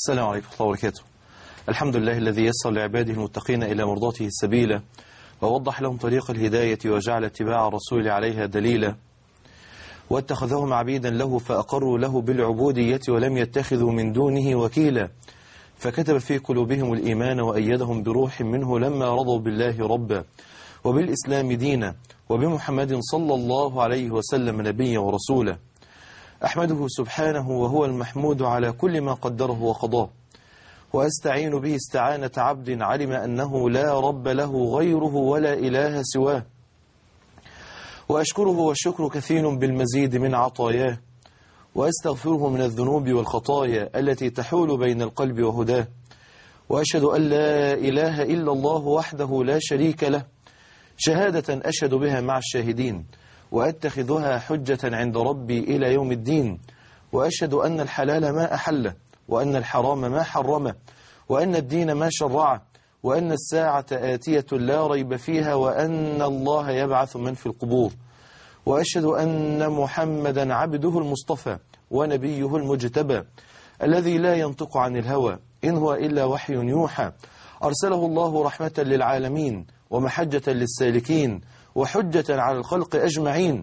السلام عليكم ورحمة الله وبركاته الحمد لله الذي يسر لعباده المتقين إلى مرضاته السبيل ووضح لهم طريق الهداية وجعل اتباع الرسول عليها دليلا واتخذهم عبيدا له فأقروا له بالعبودية ولم يتخذوا من دونه وكيلا فكتب في قلوبهم الإيمان وأيدهم بروح منه لما رضوا بالله ربا وبالإسلام دينا وبمحمد صلى الله عليه وسلم نبيا ورسولا أحمده سبحانه وهو المحمود على كل ما قدره وقضاه وأستعين به استعانة عبد علم أنه لا رب له غيره ولا إله سواه وأشكره والشكر كثير بالمزيد من عطاياه وأستغفره من الذنوب والخطايا التي تحول بين القلب وهداه وأشهد أن لا إله إلا الله وحده لا شريك له شهادة أشهد بها مع الشاهدين وأتخذها حجة عند ربي إلى يوم الدين وأشهد أن الحلال ما أحله وأن الحرام ما حرمه وأن الدين ما شرعه وأن الساعة آتية لا ريب فيها وأن الله يبعث من في القبور وأشهد أن محمدا عبده المصطفى ونبيه المجتبى الذي لا ينطق عن الهوى إن هو إلا وحي يوحى أرسله الله رحمة للعالمين ومحجة للسالكين وحجة على الخلق أجمعين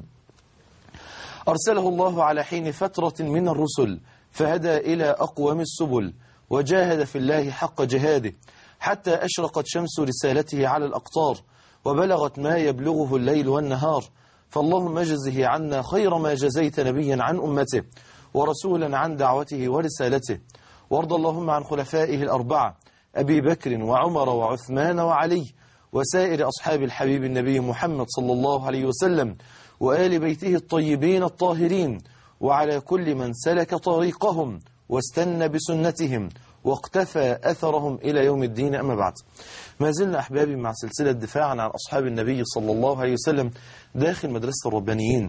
أرسله الله على حين فترة من الرسل فهدى إلى أقوم السبل وجاهد في الله حق جهاده حتى أشرقت شمس رسالته على الأقطار وبلغت ما يبلغه الليل والنهار فاللهم اجزه عنا خير ما جزيت نبيا عن أمته ورسولا عن دعوته ورسالته وارض اللهم عن خلفائه الأربعة أبي بكر وعمر وعثمان وعلي وسائر أصحاب الحبيب النبي محمد صلى الله عليه وسلم وآل بيته الطيبين الطاهرين وعلى كل من سلك طريقهم واستنى بسنتهم واقتفى أثرهم إلى يوم الدين أما بعد ما زلنا أحبابي مع سلسلة دفاعا عن أصحاب النبي صلى الله عليه وسلم داخل مدرسة الربانيين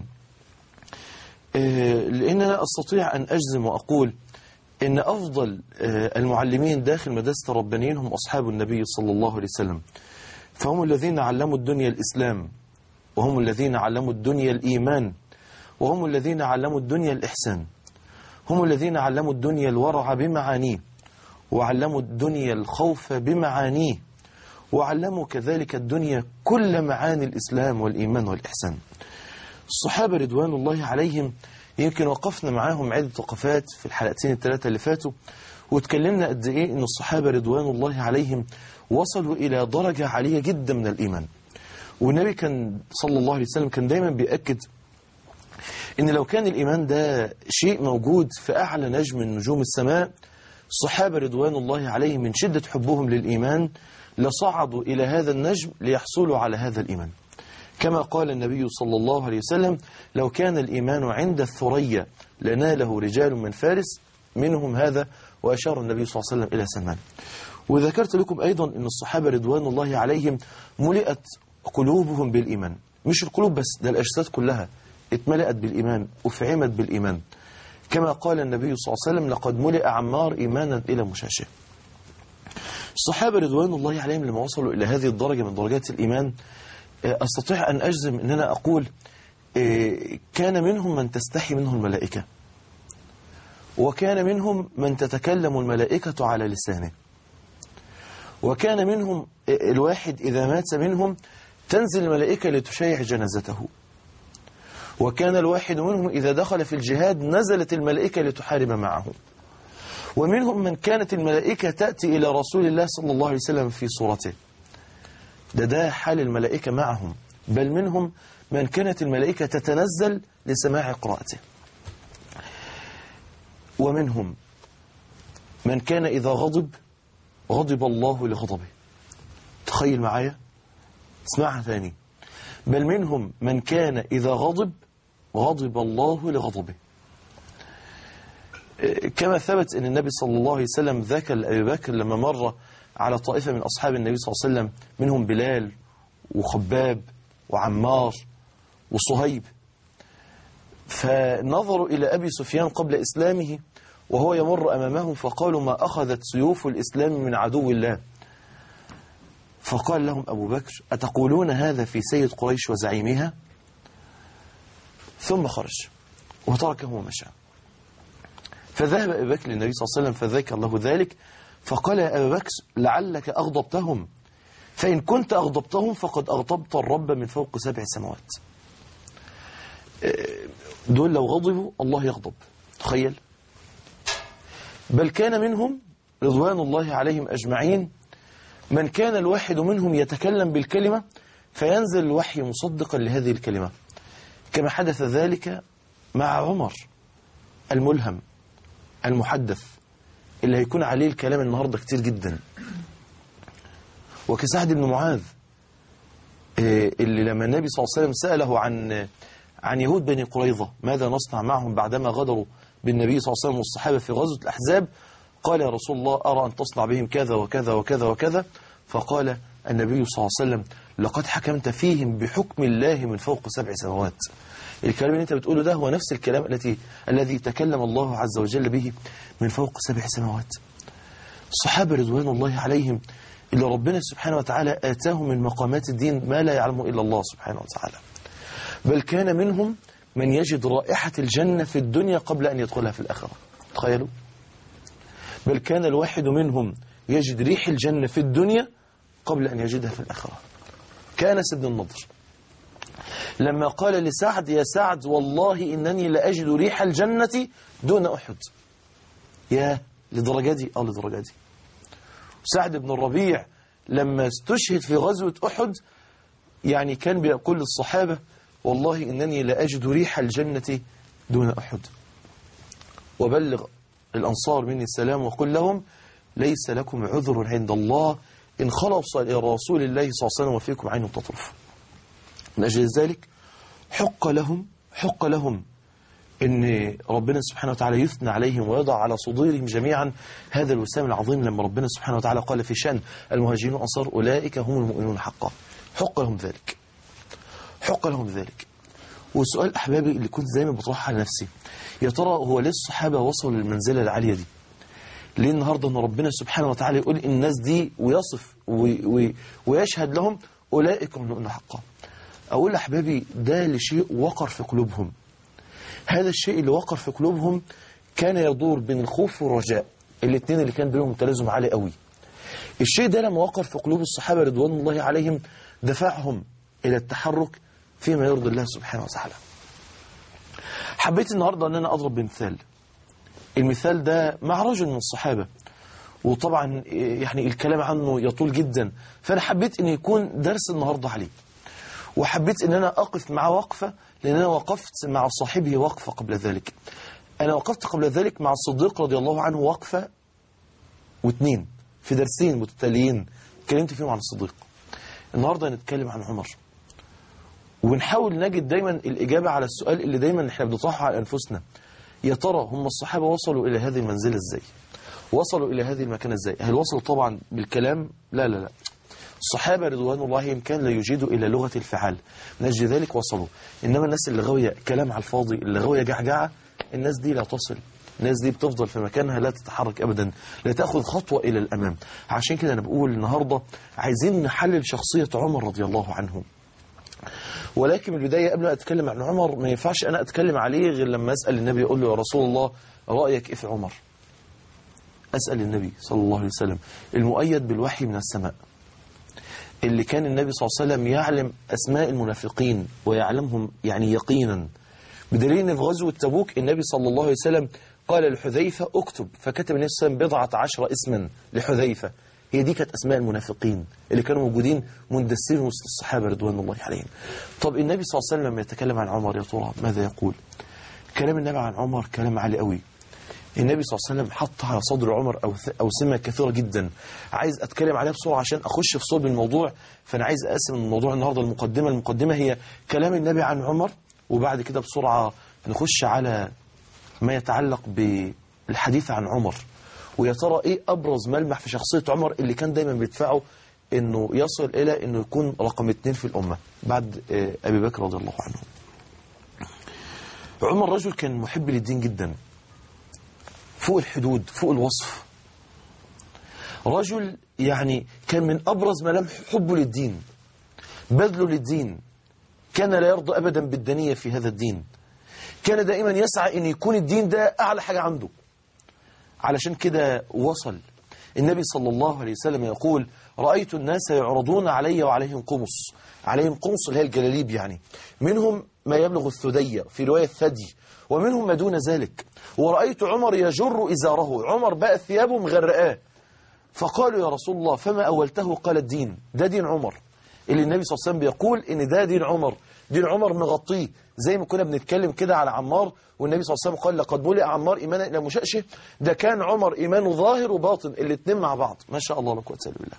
لأن أنا أستطيع أن أجزم وأقول إن أفضل المعلمين داخل مدرسة الربانيين هم أصحاب النبي صلى الله عليه وسلم فهم الذين علموا الدنيا الإسلام وهم الذين علموا الدنيا الإيمان وهم الذين علموا الدنيا الإحسان هم الذين علموا الدنيا الورع بمعانيه وعلموا الدنيا الخوف بمعانيه وعلموا كذلك الدنيا كل معاني الإسلام والإيمان والإحسان الصحابة رضوان الله عليهم يمكن وقفنا معاهم عدة وقفات في الحلقتين الثلاثة اللي فاتوا واتكلمنا قد إيه أن الصحابة رضوان الله عليهم وصلوا إلى درجة عالية جدا من الإيمان والنبي كان صلى الله عليه وسلم كان دايما بيأكد ان لو كان الإيمان ده شيء موجود في أعلى نجم من نجوم السماء الصحابة رضوان الله عليهم من شدة حبهم للإيمان لصعدوا إلى هذا النجم ليحصلوا على هذا الإيمان كما قال النبي صلى الله عليه وسلم لو كان الإيمان عند الثريا لناله رجال من فارس منهم هذا وأشار النبي صلى الله عليه وسلم إلى سلمان وذكرت لكم أيضا أن الصحابة رضوان الله عليهم ملئت قلوبهم بالإيمان مش القلوب بس ده الأجساد كلها اتملأت بالإيمان أفعمت بالإيمان كما قال النبي صلى الله عليه وسلم لقد ملئ عمار إيمانا إلى مشاشه الصحابة رضوان الله عليهم لما وصلوا إلى هذه الدرجة من درجات الإيمان أستطيع أن أجزم أن أنا أقول كان منهم من تستحي منه الملائكة وكان منهم من تتكلم الملائكة على لسانه وكان منهم الواحد إذا مات منهم تنزل الملائكة لتشيع جنازته وكان الواحد منهم إذا دخل في الجهاد نزلت الملائكة لتحارب معه ومنهم من كانت الملائكة تأتي إلى رسول الله صلى الله عليه وسلم في صورته ده ده حال الملائكة معهم بل منهم من كانت الملائكة تتنزل لسماع قراءته ومنهم من كان إذا غضب غضب الله لغضبه تخيل معايا اسمعها ثاني بل منهم من كان إذا غضب غضب الله لغضبه كما ثبت أن النبي صلى الله عليه وسلم ذكر لأبي بكر لما مر على طائفة من أصحاب النبي صلى الله عليه وسلم منهم بلال وخباب وعمار وصهيب فنظروا إلى أبي سفيان قبل إسلامه وهو يمر أمامهم فقالوا ما أخذت سيوف الإسلام من عدو الله فقال لهم أبو بكر أتقولون هذا في سيد قريش وزعيمها ثم خرج وتركه ومشى فذهب أبي بكر للنبي صلى الله عليه وسلم فذكر له ذلك فقال يا أبا بكر لعلك أغضبتهم فإن كنت أغضبتهم فقد أغضبت الرب من فوق سبع سماوات دول لو غضبوا الله يغضب تخيل بل كان منهم رضوان الله عليهم أجمعين من كان الواحد منهم يتكلم بالكلمة فينزل الوحي مصدقا لهذه الكلمة كما حدث ذلك مع عمر الملهم المحدث اللي هيكون عليه الكلام النهاردة كتير جدا وكسعد بن معاذ اللي لما النبي صلى الله عليه وسلم سأله عن عن يهود بني قريظة ماذا نصنع معهم بعدما غدروا بالنبي صلى الله عليه وسلم والصحابة في غزوة الأحزاب قال يا رسول الله أرى أن تصنع بهم كذا وكذا وكذا وكذا فقال النبي صلى الله عليه وسلم لقد حكمت فيهم بحكم الله من فوق سبع سماوات الكلام اللي انت بتقوله ده هو نفس الكلام التي الذي تكلم الله عز وجل به من فوق سبع سماوات الصحابة رضوان الله عليهم اللي ربنا سبحانه وتعالى آتاهم من مقامات الدين ما لا يعلمه إلا الله سبحانه وتعالى بل كان منهم من يجد رائحة الجنة في الدنيا قبل أن يدخلها في الآخرة تخيلوا بل كان الواحد منهم يجد ريح الجنة في الدنيا قبل أن يجدها في الآخرة كانس بن النضر لما قال لسعد يا سعد والله إنني لأجد ريح الجنة دون أحد يا لدرجة دي اه لدرجة دي سعد بن الربيع لما استشهد في غزوة أحد يعني كان بيقول للصحابة والله إنني لأجد ريح الجنة دون أحد وبلغ الأنصار مني السلام وقل لهم ليس لكم عذر عند الله إن خلص إلى رسول الله صلى الله عليه وسلم وفيكم عين تطرف من أجل ذلك حق لهم حق لهم ان ربنا سبحانه وتعالى يثنى عليهم ويضع على صدورهم جميعا هذا الوسام العظيم لما ربنا سبحانه وتعالى قال في شأن المهاجرين والأنصار أولئك هم المؤمنون حقا حق لهم ذلك حق لهم ذلك والسؤال أحبابي اللي كنت دايما بطرحها على نفسي يا ترى هو ليه الصحابة وصلوا للمنزلة العالية دي ليه النهاردة أن ربنا سبحانه وتعالى يقول الناس دي ويصف وي وي ويشهد لهم أولئك هم المؤمنون حقا أقول أحبابي ده لشيء وقر في قلوبهم هذا الشيء اللي وقر في قلوبهم كان يدور بين الخوف والرجاء الاثنين اللي كان بينهم تلازم عالي قوي الشيء ده لما وقر في قلوب الصحابة رضوان الله عليهم دفعهم إلى التحرك فيما يرضي الله سبحانه وتعالى حبيت النهاردة أن أنا أضرب بمثال المثال ده مع رجل من الصحابة وطبعا يعني الكلام عنه يطول جدا فأنا حبيت أن يكون درس النهاردة عليه وحبيت أن أنا أقف معه وقفة لأن أنا وقفت مع صاحبه وقفة قبل ذلك أنا وقفت قبل ذلك مع الصديق رضي الله عنه وقفة واثنين في درسين متتاليين اتكلمت فيهم عن الصديق النهاردة هنتكلم عن عمر ونحاول نجد دايما الإجابة على السؤال اللي دايما احنا بنطرحه على أنفسنا يا ترى هم الصحابة وصلوا إلى هذه المنزلة ازاي وصلوا إلى هذه المكانة ازاي هل وصلوا طبعا بالكلام لا لا لا الصحابة رضوان الله كان لا يجيدوا إلى لغة الفعال من أجل ذلك وصلوا إنما الناس اللي غاوية كلام على الفاضي اللي غاوية جعجعة الناس دي لا تصل الناس دي بتفضل في مكانها لا تتحرك أبدا لا تأخذ خطوة إلى الأمام عشان كده أنا بقول النهاردة عايزين نحلل شخصية عمر رضي الله عنه ولكن من البداية قبل ما أتكلم عن عمر ما ينفعش أنا أتكلم عليه غير لما أسأل النبي يقول له يا رسول الله رأيك إيه في عمر أسأل النبي صلى الله عليه وسلم المؤيد بالوحي من السماء اللي كان النبي صلى الله عليه وسلم يعلم أسماء المنافقين ويعلمهم يعني يقينا بدليل ان في غزوة تبوك النبي صلى الله عليه وسلم قال لحذيفة اكتب فكتب النبي صلى الله عليه وسلم بضعة عشر اسما لحذيفة هي دي كانت أسماء المنافقين اللي كانوا موجودين مندسين وسط الصحابة رضوان الله عليهم طب النبي صلى الله عليه وسلم لما يتكلم عن عمر يا ترى ماذا يقول كلام النبي عن عمر كلام عالي قوي النبي صلى الله عليه وسلم حط على صدر عمر أو أو سمة كثيرة جدا عايز أتكلم عليها بسرعة عشان أخش في صلب الموضوع فأنا عايز أقسم الموضوع النهاردة المقدمة المقدمة هي كلام النبي عن عمر وبعد كده بسرعة نخش على ما يتعلق بالحديث عن عمر ويا ترى إيه أبرز ملمح في شخصية عمر اللي كان دايما بيدفعه إنه يصل إلى إنه يكون رقم اثنين في الأمة بعد أبي بكر رضي الله عنه عمر رجل كان محب للدين جدا فوق الحدود فوق الوصف رجل يعني كان من أبرز ملامح حبه للدين بذله للدين كان لا يرضى أبدا بالدنية في هذا الدين كان دائما يسعى أن يكون الدين ده أعلى حاجة عنده علشان كده وصل النبي صلى الله عليه وسلم يقول رأيت الناس يعرضون علي وعليهم قمص عليهم قمص اللي هي الجلاليب يعني منهم ما يبلغ الثدي في رواية الثدي ومنهم ما دون ذلك ورأيت عمر يجر إزاره عمر بقى ثيابه مغرقاه فقالوا يا رسول الله فما أولته قال الدين ده دين عمر اللي النبي صلى الله عليه وسلم بيقول إن ده دين عمر دين عمر مغطيه زي ما كنا بنتكلم كده على عمار والنبي صلى الله عليه وسلم قال لقد ملئ عمار إيمانا إلى مشأشه ده كان عمر إيمانه ظاهر وباطن الاثنين مع بعض ما شاء الله لا قوه الا بالله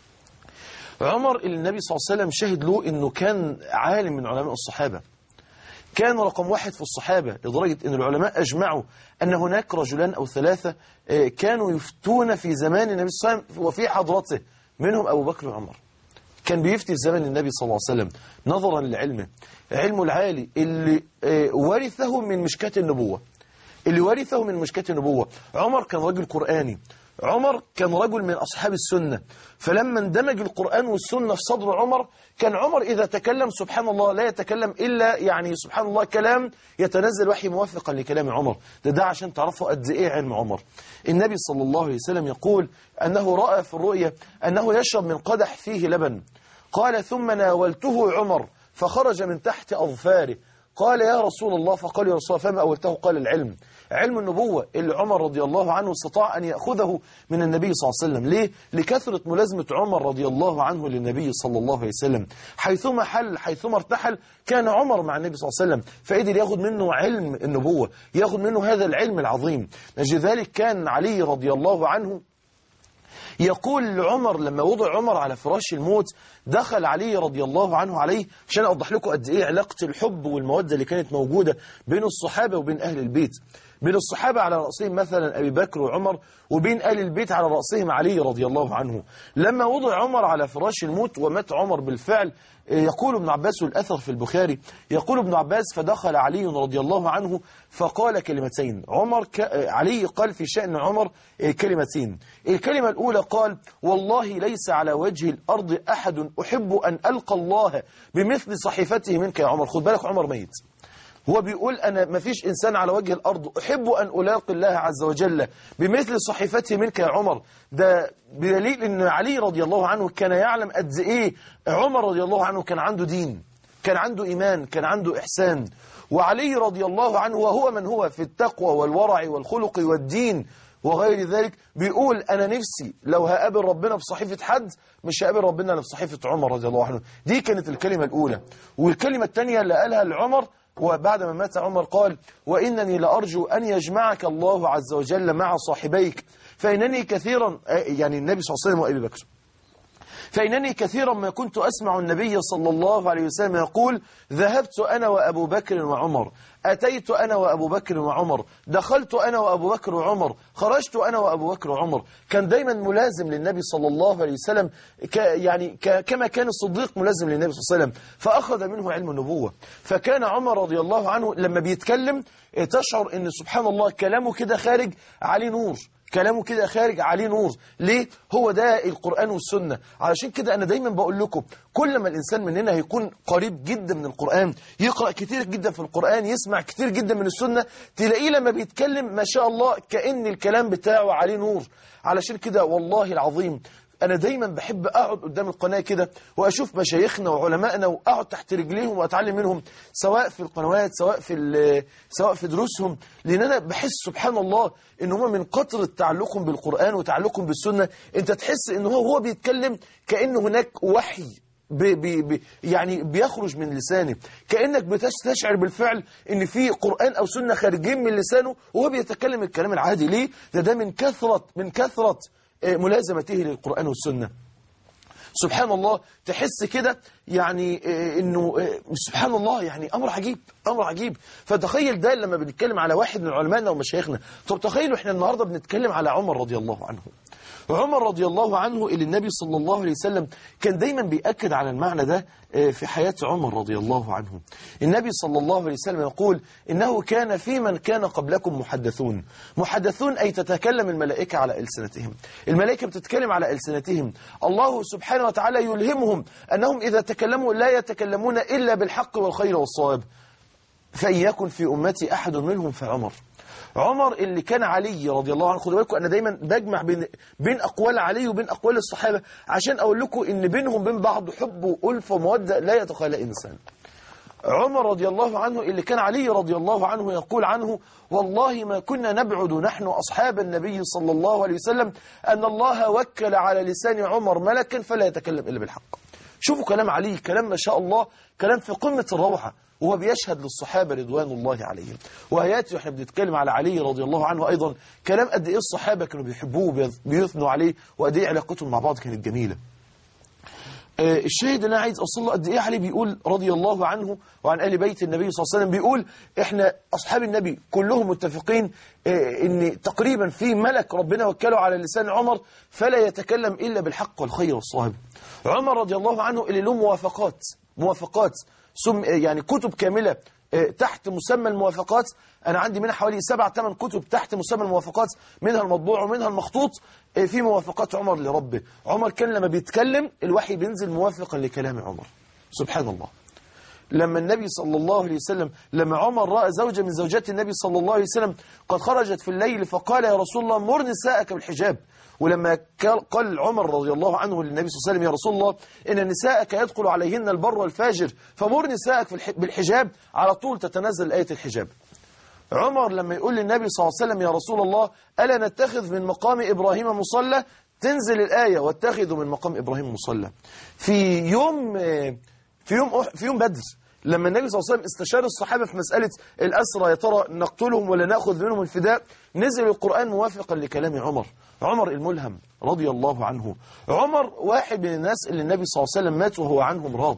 عمر اللي النبي صلى الله عليه وسلم شهد له إنه كان عالم من علماء الصحابة كان رقم واحد في الصحابة لدرجة أن العلماء أجمعوا أن هناك رجلان أو ثلاثة آه، كانوا يفتون في زمان النبي صلى الله عليه وسلم وفي حضرته منهم أبو بكر وعمر كان بيفتي في زمن النبي صلى الله عليه وسلم نظرا لعلمه علمه العالي اللي آه، ورثه من مشكاة النبوة اللي ورثه من مشكاة النبوة عمر كان رجل قرآني عمر كان رجل من أصحاب السنة فلما اندمج القرآن والسنة في صدر عمر كان عمر إذا تكلم سبحان الله لا يتكلم إلا يعني سبحان الله كلام يتنزل وحي موافقا لكلام عمر ده ده عشان تعرفوا قد إيه علم عمر النبي صلى الله عليه وسلم يقول أنه رأى في الرؤية أنه يشرب من قدح فيه لبن قال ثم ناولته عمر فخرج من تحت أظفاره قال يا رسول الله فقال يا رسول الله فما أولته قال العلم علم النبوة اللي عمر رضي الله عنه استطاع أن يأخذه من النبي صلى الله عليه وسلم ليه؟ لكثرة ملازمة عمر رضي الله عنه للنبي صلى الله عليه وسلم حيثما حل حيثما ارتحل كان عمر مع النبي صلى الله عليه وسلم فقدر ياخد منه علم النبوة ياخد منه هذا العلم العظيم لذلك كان علي رضي الله عنه يقول لعمر لما وضع عمر على فراش الموت دخل علي رضي الله عنه عليه عشان أوضح لكم قد إيه علاقة الحب والمودة اللي كانت موجودة بين الصحابة وبين أهل البيت بين الصحابة على رأسهم مثلا أبي بكر وعمر وبين أهل البيت على رأسهم علي رضي الله عنه لما وضع عمر على فراش الموت ومات عمر بالفعل يقول ابن عباس الأثر في البخاري يقول ابن عباس فدخل علي رضي الله عنه فقال كلمتين عمر ك... علي قال في شأن عمر كلمتين الكلمة الأولى قال والله ليس على وجه الأرض أحد أحب أن ألقى الله بمثل صحيفته منك يا عمر خد بالك عمر ميت هو بيقول أنا ما فيش إنسان على وجه الأرض أحب أن ألاقي الله عز وجل بمثل صحيفتي منك يا عمر ده بدليل أن علي رضي الله عنه كان يعلم قد إيه عمر رضي الله عنه كان عنده دين كان عنده إيمان كان عنده إحسان وعلي رضي الله عنه وهو من هو في التقوى والورع والخلق والدين وغير ذلك بيقول أنا نفسي لو هقابل ربنا بصحيفة حد مش هقابل ربنا إلا بصحيفة عمر رضي الله عنه دي كانت الكلمة الأولى والكلمة الثانية اللي قالها لعمر وبعد ما مات عمر قال وإنني لأرجو أن يجمعك الله عز وجل مع صاحبيك فإنني كثيرا يعني النبي صلى الله عليه وسلم وأبي بكر فإنني كثيرا ما كنت أسمع النبي صلى الله عليه وسلم يقول ذهبت أنا وأبو بكر وعمر أتيت أنا وأبو بكر وعمر دخلت أنا وأبو بكر وعمر خرجت أنا وأبو بكر وعمر كان دايما ملازم للنبي صلى الله عليه وسلم ك يعني ك كما كان الصديق ملازم للنبي صلى الله عليه وسلم فأخذ منه علم النبوة فكان عمر رضي الله عنه لما بيتكلم تشعر أن سبحان الله كلامه كده خارج عليه نور كلامه كده خارج عليه نور ليه هو ده القرآن والسنة علشان كده أنا دايما بقول لكم كل ما الإنسان مننا هيكون قريب جدا من القرآن يقرأ كتير جدا في القرآن يسمع كتير جدا من السنة تلاقيه لما بيتكلم ما شاء الله كأن الكلام بتاعه عليه نور علشان كده والله العظيم أنا دايما بحب أقعد قدام القناة كده وأشوف مشايخنا وعلمائنا وأقعد تحت رجليهم وأتعلم منهم سواء في القنوات سواء في سواء في دروسهم لأن أنا بحس سبحان الله إن هم من كتر تعلقهم بالقرآن وتعلقهم بالسنة أنت تحس إن هو هو بيتكلم كأن هناك وحي بي بي بي يعني بيخرج من لسانه كأنك بتستشعر بالفعل ان في قرآن أو سنة خارجين من لسانه وهو بيتكلم الكلام العادي ليه؟ ده ده من كثرة من كثرة ملازمته للقرآن والسنة سبحان الله تحس كده يعني انه سبحان الله يعني امر عجيب امر عجيب فتخيل ده لما بنتكلم على واحد من علمائنا ومشايخنا طب تخيلوا احنا النهارده بنتكلم على عمر رضي الله عنه عمر رضي الله عنه اللي النبي صلى الله عليه وسلم كان دايما بيأكد على المعنى ده في حياة عمر رضي الله عنه النبي صلى الله عليه وسلم يقول إنه كان في من كان قبلكم محدثون محدثون أي تتكلم الملائكة على ألسنتهم الملائكة بتتكلم على ألسنتهم الله سبحانه وتعالى يلهمهم أنهم إذا تكلموا لا يتكلمون إلا بالحق والخير والصواب فإن يكن في أمتي أحد منهم فعمر عمر اللي كان علي رضي الله عنه خدوا بالكم انا دايما بجمع بين بين اقوال علي وبين اقوال الصحابه عشان اقول لكم ان بينهم بين بعض حب والفه وموده لا يتخيلها انسان عمر رضي الله عنه اللي كان علي رضي الله عنه يقول عنه والله ما كنا نبعد نحن أصحاب النبي صلى الله عليه وسلم أن الله وكل على لسان عمر ملكا فلا يتكلم إلا بالحق شوفوا كلام علي كلام ما شاء الله كلام في قمة الروعة وهو بيشهد للصحابة رضوان الله عليهم وهياتي واحنا بنتكلم على علي رضي الله عنه أيضا كلام قد إيه الصحابة كانوا بيحبوه وبيثنوا عليه وقد إيه علاقتهم مع بعض كانت جميلة آه، الشاهد اللي انا عايز اوصل له قد ايه علي بيقول رضي الله عنه وعن ال بيت النبي صلى الله عليه وسلم بيقول احنا اصحاب النبي كلهم متفقين آه، ان تقريبا في ملك ربنا وكله على لسان عمر فلا يتكلم الا بالحق والخير والصواب عمر رضي الله عنه اللي له موافقات موافقات سم يعني كتب كامله آه، تحت مسمى الموافقات أنا عندي منها حوالي سبع ثمان كتب تحت مسمى الموافقات منها المطبوع ومنها المخطوط آه، في موافقات عمر لربه عمر كان لما بيتكلم الوحي بينزل موافقا لكلام عمر سبحان الله لما النبي صلى الله عليه وسلم لما عمر رأى زوجة من زوجات النبي صلى الله عليه وسلم قد خرجت في الليل فقال يا رسول الله مر نساءك بالحجاب ولما قال قال عمر رضي الله عنه للنبي صلى الله عليه وسلم يا رسول الله إن نساءك يدخل عليهن البر والفاجر فمر نساءك في الح- بالحجاب على طول تتنزل آية الحجاب عمر لما يقول للنبي صلى الله عليه وسلم يا رسول الله ألا نتخذ من مقام إبراهيم مصلى تنزل الآية واتخذوا من مقام إبراهيم مصلى في يوم في يوم أح- في يوم بدر لما النبي صلى الله عليه وسلم استشار الصحابة في مسألة الأسرى يا ترى نقتلهم ولا نأخذ منهم الفداء نزل القرآن موافقا لكلام عمر عمر الملهم رضي الله عنه عمر واحد من الناس اللي النبي صلى الله عليه وسلم مات وهو عنهم راض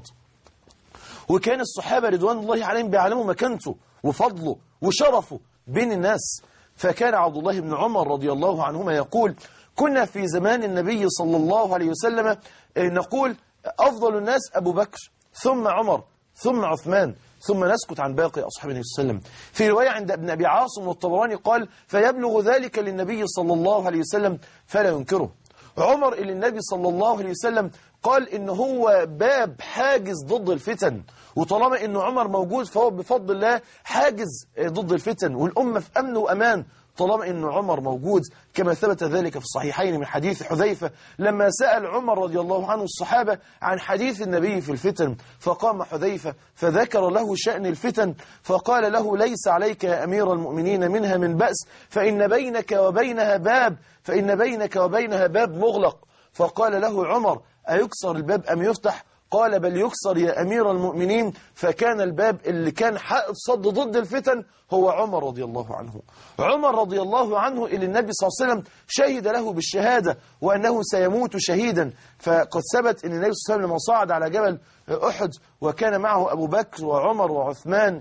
وكان الصحابة رضوان الله عليهم بيعلموا مكانته وفضله وشرفه بين الناس فكان عبد الله بن عمر رضي الله عنهما يقول كنا في زمان النبي صلى الله عليه وسلم آه، نقول أفضل الناس أبو بكر ثم عمر ثم عثمان ثم نسكت عن باقي أصحاب النبي صلى الله عليه وسلم في رواية عند ابن أبي عاصم والطبراني قال فيبلغ ذلك للنبي صلى الله عليه وسلم فلا ينكره عمر اللي النبي صلى الله عليه وسلم قال إن هو باب حاجز ضد الفتن وطالما إنه عمر موجود فهو بفضل الله حاجز آه، ضد الفتن والأمة في أمن وأمان طالما إنه عمر موجود كما ثبت ذلك في الصحيحين من حديث حذيفة لما سأل عمر رضي الله عنه الصحابة عن حديث النبي في الفتن فقام حذيفة فذكر له شأن الفتن فقال له ليس عليك يا أمير المؤمنين منها من بأس فإن بينك وبينها باب فإن بينك وبينها باب مغلق فقال له عمر أيكسر الباب أم يفتح قال بل يكسر يا أمير المؤمنين فكان الباب اللي كان حائط صد ضد الفتن هو عمر رضي الله عنه عمر رضي الله عنه اللي النبي صلى الله عليه وسلم شهد له بالشهادة وأنه سيموت شهيدا فقد ثبت أن النبي صلى الله عليه وسلم لما صعد على جبل أحد وكان معه أبو بكر وعمر وعثمان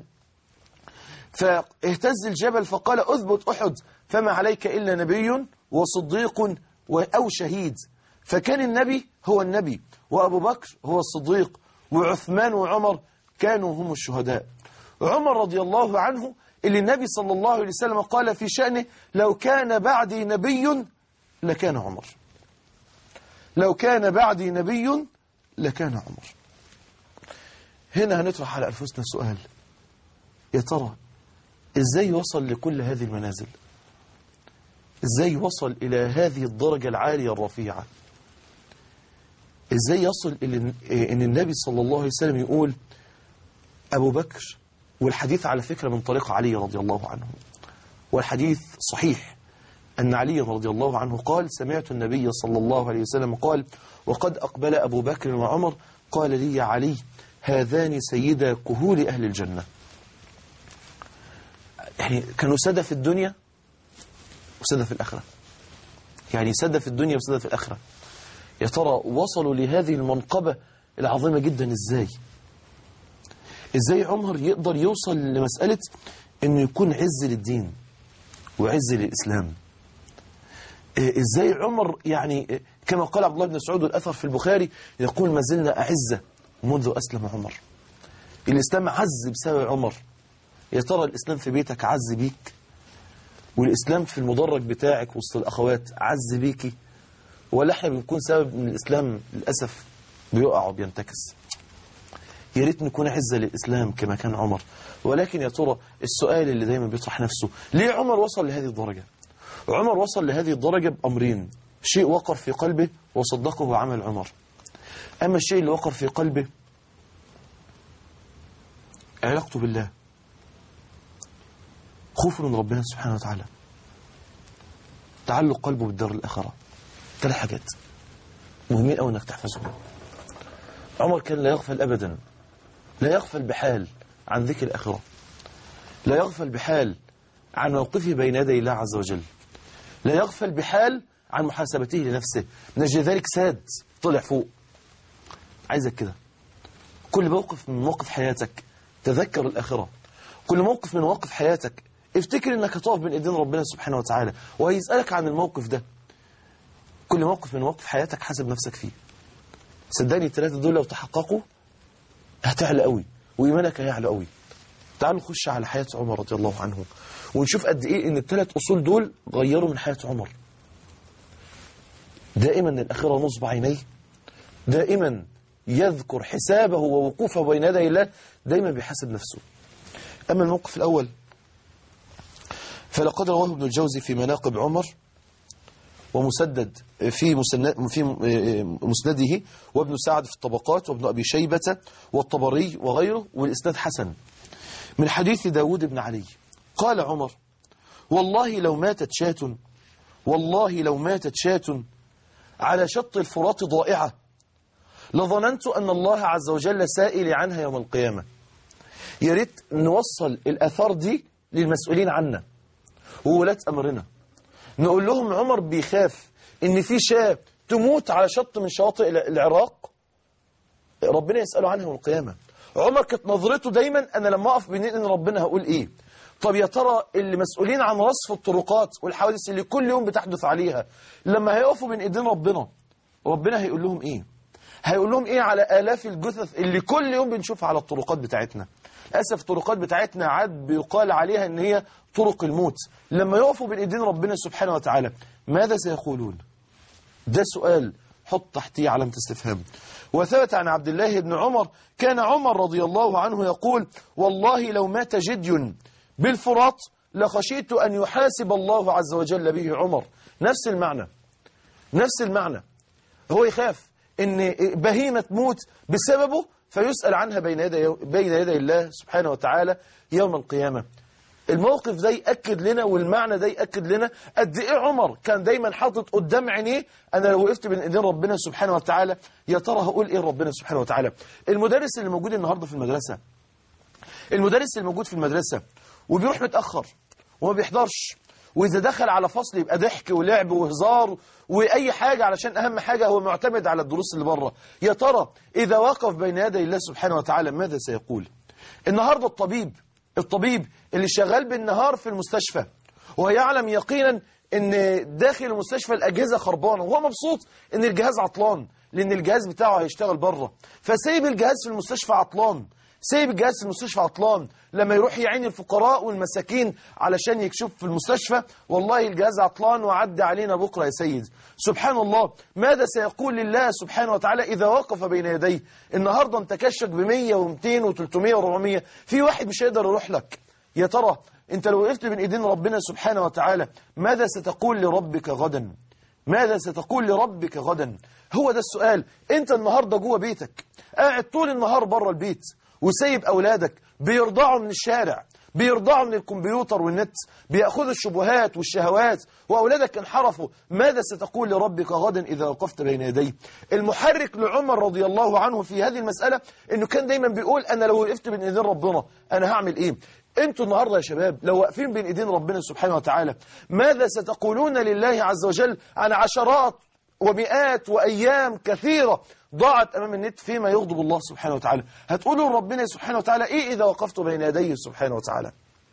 فاهتز الجبل فقال أثبت أحد فما عليك إلا نبي وصديق و- أو شهيد فكان النبي هو النبي وأبو بكر هو الصديق وعثمان وعمر كانوا هم الشهداء عمر رضي الله عنه اللي النبي صلى الله عليه وسلم قال في شأنه لو كان بعدي نبي لكان عمر لو كان بعدي نبي لكان عمر هنا هنطرح على أنفسنا سؤال يا ترى ازاي وصل لكل هذه المنازل ازاي وصل الى هذه الدرجة العالية الرفيعة ازاي يصل الى ان النبي صلى الله عليه وسلم يقول ابو بكر والحديث على فكرة من طريق علي رضي الله عنه والحديث صحيح أن علي رضي الله عنه قال سمعت النبي صلى الله عليه وسلم قال وقد أقبل أبو بكر وعمر قال لي يا علي هذان سيدا كهول أهل الجنة يعني كانوا سادة في الدنيا وسادة في الآخرة يعني سادة في الدنيا وسادة في الآخرة يا ترى وصلوا لهذه المنقبة العظيمة جدا إزاي إزاي عمر يقدر يوصل لمسألة أنه يكون عز للدين وعز للإسلام إيه إزاي عمر يعني إيه كما قال عبد الله بن مسعود الأثر في البخاري يقول ما زلنا أعزة منذ أسلم عمر الإسلام عز بسبب عمر يا ترى الإسلام في بيتك عز بيك والإسلام في المدرج بتاعك وسط الأخوات عز بيكي ولا احنا بنكون سبب ان الإسلام للأسف بيقع وبينتكس يا ريت نكون عزة للإسلام كما كان عمر ولكن يا ترى السؤال اللي دايما بيطرح نفسه ليه عمر وصل لهذه الدرجة عمر وصل لهذه الدرجة بأمرين شيء وقر في قلبه وصدقه عمل عمر أما الشيء اللي وقر في قلبه علاقته بالله خوفه من ربنا سبحانه وتعالى تعلق قلبه بالدار الآخرة ثلاث حاجات مهمين أوي أنك تحفظهم عمر كان لا يغفل أبدا لا يغفل بحال عن ذكر الآخرة لا يغفل بحال عن موقفه بين يدي الله عز وجل لا يغفل بحال عن محاسبته لنفسه من أجل ذلك ساد طلع فوق عايزك كده كل موقف من مواقف حياتك تذكر الآخرة كل موقف من مواقف حياتك افتكر انك هتقف بين ايدين ربنا سبحانه وتعالى وهيسألك عن الموقف ده كل موقف من مواقف حياتك حاسب نفسك فيه صدقني الثلاثة دول لو تحققوا هتعلى قوي وإيمانك هيعلى قوي تعالوا نخش على حياة عمر رضي الله عنه ونشوف قد إيه إن الثلاث أصول دول غيروا من حياة عمر دائما الأخيرة نصب عينيه دائما يذكر حسابه ووقوفه بين يدي الله دائما بيحاسب نفسه أما الموقف الأول فلقد رواه ابن الجوزي في مناقب عمر ومسدد في مسند في مسنده وابن سعد في الطبقات وابن أبي شيبة والطبري وغيره والإسناد حسن من حديث داود بن علي قال عمر والله لو ماتت شاة والله لو ماتت شاة على شط الفرات ضائعة لظننت أن الله عز وجل سائل عنها يوم القيامة يا ريت نوصل الآثار دي للمسؤولين عنا وولاة أمرنا نقول لهم عمر بيخاف ان في شاة تموت على شط من شواطئ العراق ربنا يسأله عنها يوم القيامة عمر كانت نظرته دايما انا لما اقف بين ان ربنا هقول ايه طب يا ترى اللي مسؤولين عن رصف الطرقات والحوادث اللي كل يوم بتحدث عليها لما هيقفوا بين ايدين ربنا ربنا هيقول لهم ايه هيقول لهم ايه على الاف الجثث اللي كل يوم بنشوفها على الطرقات بتاعتنا للاسف الطرقات بتاعتنا عاد بيقال عليها ان هي طرق الموت لما يقفوا بين ايدين ربنا سبحانه وتعالى ماذا سيقولون ده سؤال حط تحتيه علامة استفهام وثبت عن عبد الله بن عمر كان عمر رضي الله عنه يقول والله لو مات جدي بالفرات لخشيت أن يحاسب الله عز وجل به عمر نفس المعنى نفس المعنى هو يخاف ان بهيمة تموت بسببه فيسأل عنها بين يدي, بين يدي الله سبحانه وتعالى يوم القيامة الموقف ده يأكد لنا والمعنى ده يأكد لنا قد ايه عمر كان دايما حاطط قدام عينيه انا لو وقفت بين ايدين ربنا سبحانه وتعالى يا ترى هقول ايه ربنا سبحانه وتعالى المدرس اللي موجود النهارده في المدرسة المدرس اللي موجود في المدرسة وبيروح متأخر وما بيحضرش وإذا دخل على فصل يبقى ضحك ولعب وهزار وأي حاجة علشان أهم حاجة هو معتمد على الدروس اللي بره يا ترى إذا وقف بين يدي الله سبحانه وتعالى ماذا سيقول النهاردة الطبيب الطبيب اللي شغال بالنهار في المستشفى ويعلم يقينا ان داخل المستشفى الأجهزة خربانة وهو مبسوط ان الجهاز عطلان لأن الجهاز بتاعه هيشتغل بره فسيب الجهاز في المستشفى عطلان سايب الجهاز في المستشفى عطلان لما يروح يعين الفقراء والمساكين علشان يكشف في المستشفى والله الجهاز عطلان وعدى علينا بكرة يا سيد سبحان الله ماذا سيقول لله سبحانه وتعالى إذا وقف بين يديه النهاردة انت كشك ب 100 و200 و300 و400 في واحد مش هيقدر يروح لك يا ترى انت لو وقفت بين ايدين ربنا سبحانه وتعالى ماذا ستقول لربك غدا ماذا ستقول لربك غدا هو ده السؤال انت النهاردة جوه بيتك قاعد طول النهار بره البيت وسايب أولادك بيرضعوا من الشارع بيرضعوا من الكمبيوتر والنت بيأخذوا الشبهات والشهوات وأولادك انحرفوا ماذا ستقول لربك غدا إذا وقفت بين يديه المحرك لعمر رضي الله عنه في هذه المسألة أنه كان دايما بيقول أنا لو وقفت بين إيدين ربنا أنا هعمل إيه انتوا النهاردة يا شباب لو واقفين بين ايدين ربنا سبحانه وتعالى ماذا ستقولون لله عز وجل عن عشرات ومئات وأيام كثيرة ضاعت أمام النت فيما يغضب الله سبحانه وتعالى هتقولوا لربنا سبحانه وتعالى إيه إذا وقفت بين يديه سبحانه وتعالى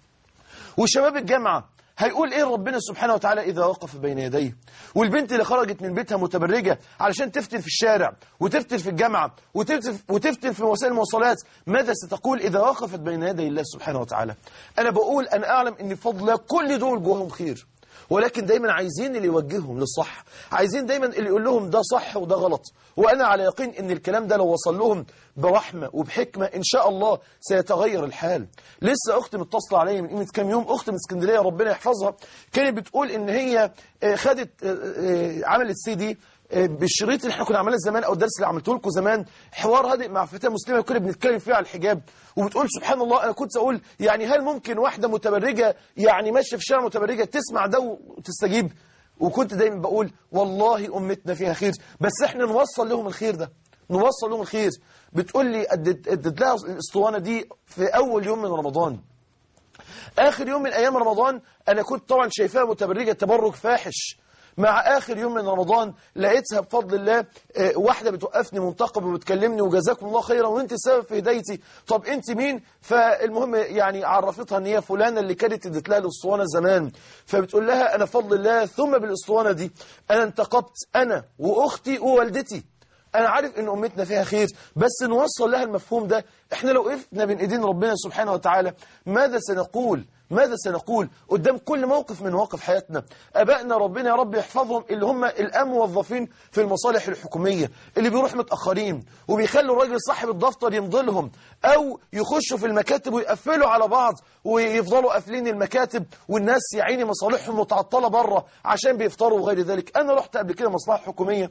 وشباب الجامعة هيقول إيه ربنا سبحانه وتعالى إذا وقف بين يديه والبنت اللي خرجت من بيتها متبرجة علشان تفتن في الشارع وتفتن في الجامعة وتفتن, وتفتن في وسائل المواصلات ماذا ستقول إذا وقفت بين يدي الله سبحانه وتعالى أنا بقول أنا أعلم أن فضل كل دول جواهم خير ولكن دايما عايزين اللي يوجههم للصح عايزين دايما اللي يقول لهم ده صح وده غلط وأنا على يقين ان الكلام ده لو وصل لهم برحمة وبحكمة إن شاء الله سيتغير الحال لسه أختي متصلة عليا من قيمة كام يوم أختي من اسكندرية ربنا يحفظها كانت بتقول إن هي آه، خدت آه، آه، عملت سي دي بالشريط اللي احنا كنا عملناه زمان او الدرس اللي عملته لكم زمان حوار هادئ مع فتاه مسلمه كنا بنتكلم فيه على الحجاب وبتقول سبحان الله انا كنت اقول يعني هل ممكن واحده متبرجه يعني ماشيه في شارع متبرجه تسمع ده وتستجيب وكنت دايما بقول والله امتنا فيها خير بس احنا نوصل لهم الخير ده نوصل لهم الخير بتقول لي ادت ادت لها الاسطوانه دي في اول يوم من رمضان اخر يوم من ايام رمضان انا كنت طبعا شايفاها متبرجه تبرج فاحش مع آخر يوم من رمضان لقيتها بفضل الله آه، واحدة بتوقفني منتقب وبتكلمني وجزاكم الله خيرا وانت السبب في هدايتي طب انت مين فالمهم يعني عرفتها ان هي فلانة اللي كانت ادت لها الاسطوانة زمان فبتقول لها انا فضل الله ثم بالاسطوانة دي انا انتقبت انا واختي ووالدتي انا عارف ان امتنا فيها خير بس نوصل لها المفهوم ده احنا لو وقفنا بين ايدين ربنا سبحانه وتعالى ماذا سنقول ماذا سنقول قدام كل موقف من مواقف حياتنا أبائنا ربنا يا رب يحفظهم اللي هم الآن موظفين في المصالح الحكومية اللي بيروح متأخرين وبيخلوا الراجل صاحب الدفتر يمضي لهم أو يخشوا في المكاتب ويقفلوا على بعض ويفضلوا قافلين المكاتب والناس يا عيني مصالحهم متعطلة بره عشان بيفطروا وغير ذلك أنا رحت قبل كده مصلحة حكومية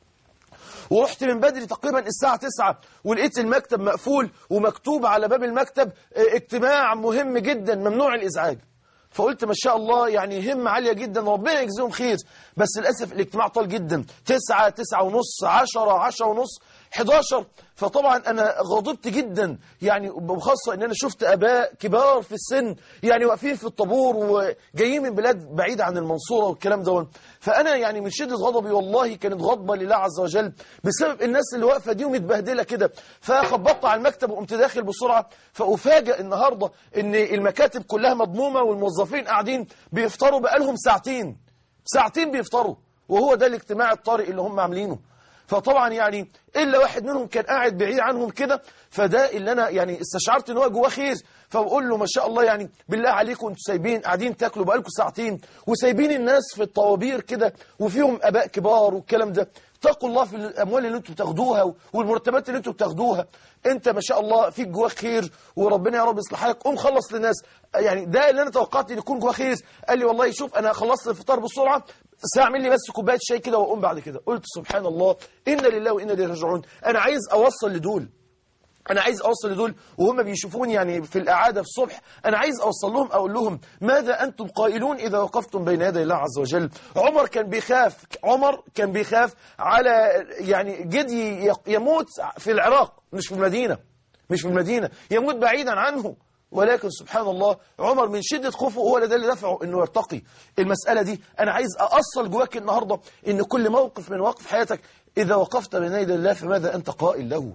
ورحت من بدري تقريبا الساعة 9 ولقيت المكتب مقفول ومكتوب على باب المكتب اه، اجتماع مهم جدا ممنوع الإزعاج فقلت ما شاء الله يعني همة عالية جدا ربنا يجزيهم خير بس للأسف الاجتماع طال جدا 9 9 ونص 10 10 ونص 11 فطبعا أنا غضبت جدا يعني بخاصة أن أنا شفت أباء كبار في السن يعني واقفين في الطابور وجايين من بلاد بعيدة عن المنصورة والكلام ده فأنا يعني من شدة غضبي والله كانت غضبة لله عز وجل بسبب الناس اللي واقفة دي ومتبهدلة كده فخبطت على المكتب وقمت داخل بسرعة فأفاجئ النهاردة أن المكاتب كلها مضمومة والموظفين قاعدين بيفطروا بقالهم ساعتين ساعتين بيفطروا وهو ده الاجتماع الطارئ اللي هم عاملينه فطبعا يعني إلا واحد منهم كان قاعد بعيد عنهم كده فده اللي أنا يعني استشعرت ان هو جواه خير فبقول له ما شاء الله يعني بالله عليكم انتوا سايبين قاعدين تاكلوا بقالكم ساعتين وسايبين الناس في الطوابير كده وفيهم اباء كبار والكلام ده اتقوا الله في الاموال اللي انتوا بتاخدوها والمرتبات اللي انتوا بتاخدوها انت ما شاء الله فيك جواك خير وربنا يا رب يصلح حالك قوم خلص للناس يعني ده اللي انا توقعت ان يكون جواه خير قال لي والله شوف انا خلصت الفطار بسرعه ساعمل لي بس كوبايه شاي كده واقوم بعد كده قلت سبحان الله انا لله وانا اليه راجعون انا عايز اوصل لدول أنا عايز أوصل لدول وهم بيشوفوني يعني في الإعادة في الصبح أنا عايز أوصل لهم أقول لهم ماذا أنتم قائلون إذا وقفتم بين يدي الله عز وجل عمر كان بيخاف عمر كان بيخاف على يعني جدي يموت في العراق مش في المدينة مش في المدينة يموت بعيدا عنه ولكن سبحان الله عمر من شدة خوفه هو ده اللي دفعه انه يرتقي المسألة دي انا عايز اأصل جواك النهاردة ان كل موقف من مواقف حياتك اذا وقفت بين يدي الله فماذا انت قائل له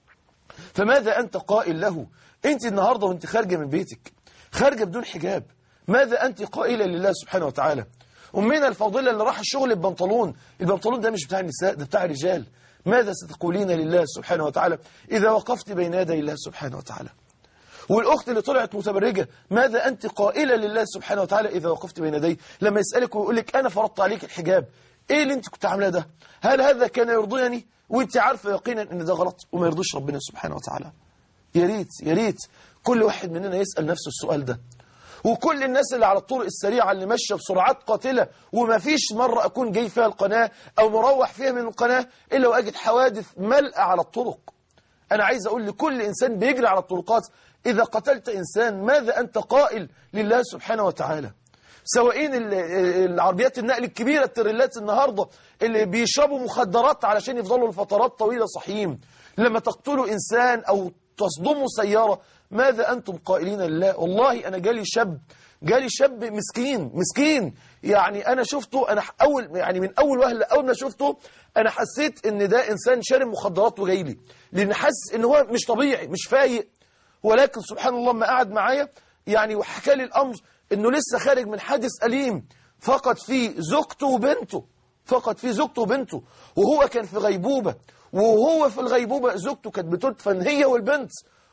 فماذا أنت قائل له أنت النهاردة وأنت خارجة من بيتك خارجة بدون حجاب ماذا أنت قائلة لله سبحانه وتعالى أمنا الفاضلة اللي راح الشغل ببنطلون البنطلون ده مش بتاع النساء ده بتاع الرجال ماذا ستقولين لله سبحانه وتعالى إذا وقفت بين يدي الله سبحانه وتعالى والأخت اللي طلعت متبرجة ماذا أنت قائلة لله سبحانه وتعالى إذا وقفت بين يديه لما يسألك ويقول لك أنا فرضت عليك الحجاب إيه اللي أنت كنت عاملاه ده هل هذا كان يرضيني وانت عارفه يقينا ان ده غلط وما يرضيش ربنا سبحانه وتعالى يا ريت يا ريت كل واحد مننا يسأل نفسه السؤال ده وكل الناس اللي على الطرق السريعة اللي ماشية بسرعات قاتلة وما فيش مرة أكون جاي فيها القناة أو مروح فيها من القناة إلا وأجد حوادث ملأة على الطرق أنا عايز أقول لكل إنسان بيجري على الطرقات إذا قتلت إنسان ماذا أنت قائل لله سبحانه وتعالى سواءين العربيات النقل الكبيرة التريلات النهاردة اللي بيشربوا مخدرات علشان يفضلوا لفترات طويلة صحيين لما تقتلوا إنسان أو تصدموا سيارة ماذا أنتم قائلين لله والله أنا جالي شاب جالي شاب مسكين مسكين يعني أنا شفته أنا أول يعني من أول وهلة أول ما شفته أنا حسيت إن ده إنسان شارب مخدرات وجاي لي لأن حاسس إن هو مش طبيعي مش فايق ولكن سبحان الله ما قعد معايا يعني وحكى لي الأمر انه لسه خارج من حادث أليم فقد فيه زوجته وبنته فقد فيه زوجته وبنته وهو كان في غيبوبة وهو في الغيبوبة زوجته كانت بتدفن هي والبنت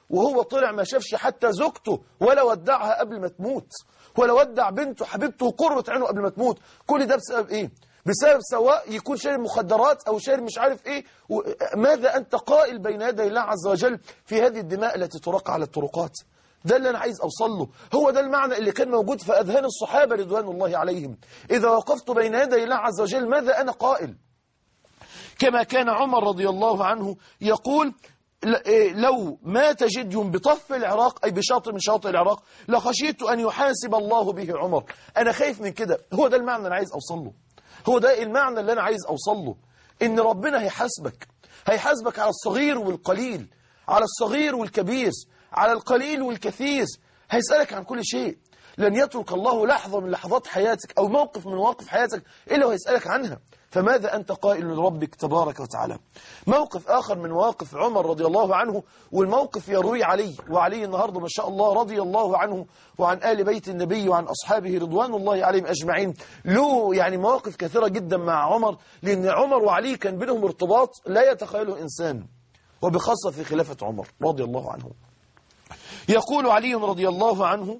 وهو طلع ما شافش حتى زوجته ولا ودعها قبل ما تموت ولا ودع بنته حبيبته قرة عينه قبل ما تموت كل ده بسبب ايه بسبب سواء يكون شارب مخدرات او شارب مش عارف ايه و- ماذا انت قائل بين يدي الله عز وجل في هذه الدماء التي تراق على الطرقات ده اللي انا عايز اوصل له هو ده المعنى اللي كان موجود في اذهان الصحابه رضوان الله عليهم اذا وقفت بين يدي الله عز وجل ماذا انا قائل كما كان عمر رضي الله عنه يقول ل- إيه، لو مات جدي بطف العراق أي بشاطئ من شواطئ العراق لخشيت أن يحاسب الله به عمر أنا خايف من كده هو ده المعنى اللي أنا عايز أوصل له هو ده المعنى اللي أنا عايز أوصل له إن ربنا هيحاسبك هيحاسبك على الصغير والقليل على الصغير والكبير على القليل والكثير هيسألك عن كل شيء لن يترك الله لحظة من لحظات حياتك أو موقف من مواقف حياتك إلا ويسألك عنها فماذا أنت قائل لربك تبارك وتعالى موقف آخر من مواقف عمر رضي الله عنه والموقف يروي علي وعلي النهاردة ما شاء الله رضي الله عنه وعن آل بيت النبي وعن أصحابه رضوان الله عليهم أجمعين له يعني مواقف كثيرة جدا مع عمر لأن عمر وعلي كان بينهم ارتباط لا يتخيله إنسان وبخاصة في خلافة عمر رضي الله عنه يقول علي رضي الله عنه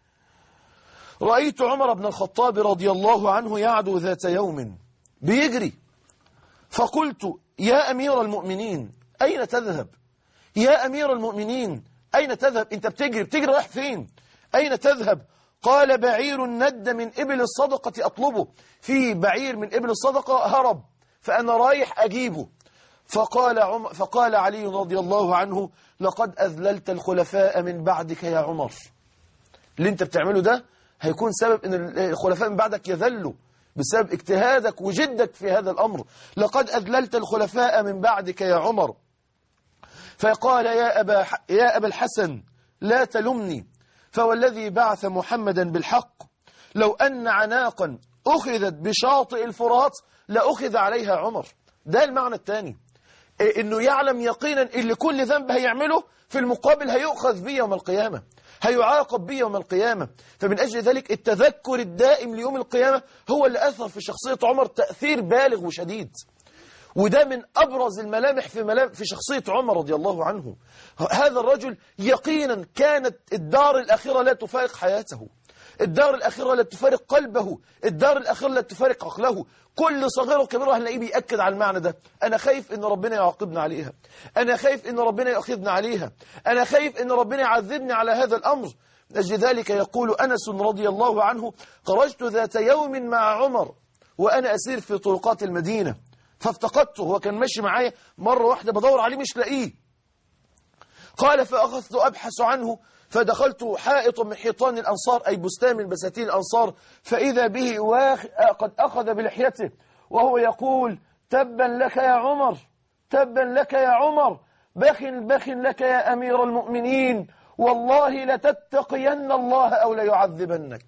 رأيت عمر بن الخطاب رضي الله عنه يعدو ذات يوم بيجري فقلت يا أمير المؤمنين أين تذهب يا أمير المؤمنين أين تذهب أنت بتجري بتجري رايح فين أين تذهب قال بعير ند من إبل الصدقة أطلبه في بعير من إبل الصدقة هرب فأنا رايح أجيبه فقال, عم فقال علي رضي الله عنه لقد أذللت الخلفاء من بعدك يا عمر اللي انت بتعمله ده هيكون سبب ان الخلفاء من بعدك يذلوا بسبب اجتهادك وجدك في هذا الأمر لقد أذللت الخلفاء من بعدك يا عمر فقال يا أبا, ح- يا أبا الحسن لا تلمني فوالذي بعث محمدا بالحق لو أن عناقا أخذت بشاطئ الفرات لأخذ عليها عمر ده المعنى الثاني إيه انه يعلم يقينا ان كل ذنب هيعمله في المقابل هيؤخذ به يوم القيامة هيعاقب به يوم القيامة فمن أجل ذلك التذكر الدائم ليوم القيامة هو اللي أثر في شخصية عمر تأثير بالغ وشديد وده من أبرز الملامح في, ملام في شخصية عمر رضي الله عنه هذا الرجل يقينا كانت الدار الأخيرة لا تفارق حياته الدار الأخيرة لا تفارق قلبه الدار الأخيرة لا تفارق عقله كل صغير وكبير هنلاقيه بيأكد على المعنى ده أنا خايف إن ربنا يعاقبنا عليها أنا خايف إن ربنا يأخذنا عليها أنا خايف إن ربنا يعذبني على هذا الأمر من أجل ذلك يقول أنس رضي الله عنه خرجت ذات يوم مع عمر وأنا أسير في طرقات المدينة فافتقدته هو كان ماشي معايا مرة واحدة بدور عليه مش لاقيه قال فأخذت أبحث عنه فدخلت حائط من حيطان الأنصار أي بستان من بساتين الأنصار فإذا به واخ... قد أخذ بلحيته وهو يقول تبا لك يا عمر تبا لك يا عمر بخ بخ لك يا أمير المؤمنين والله لتتقين الله أو ليعذبنك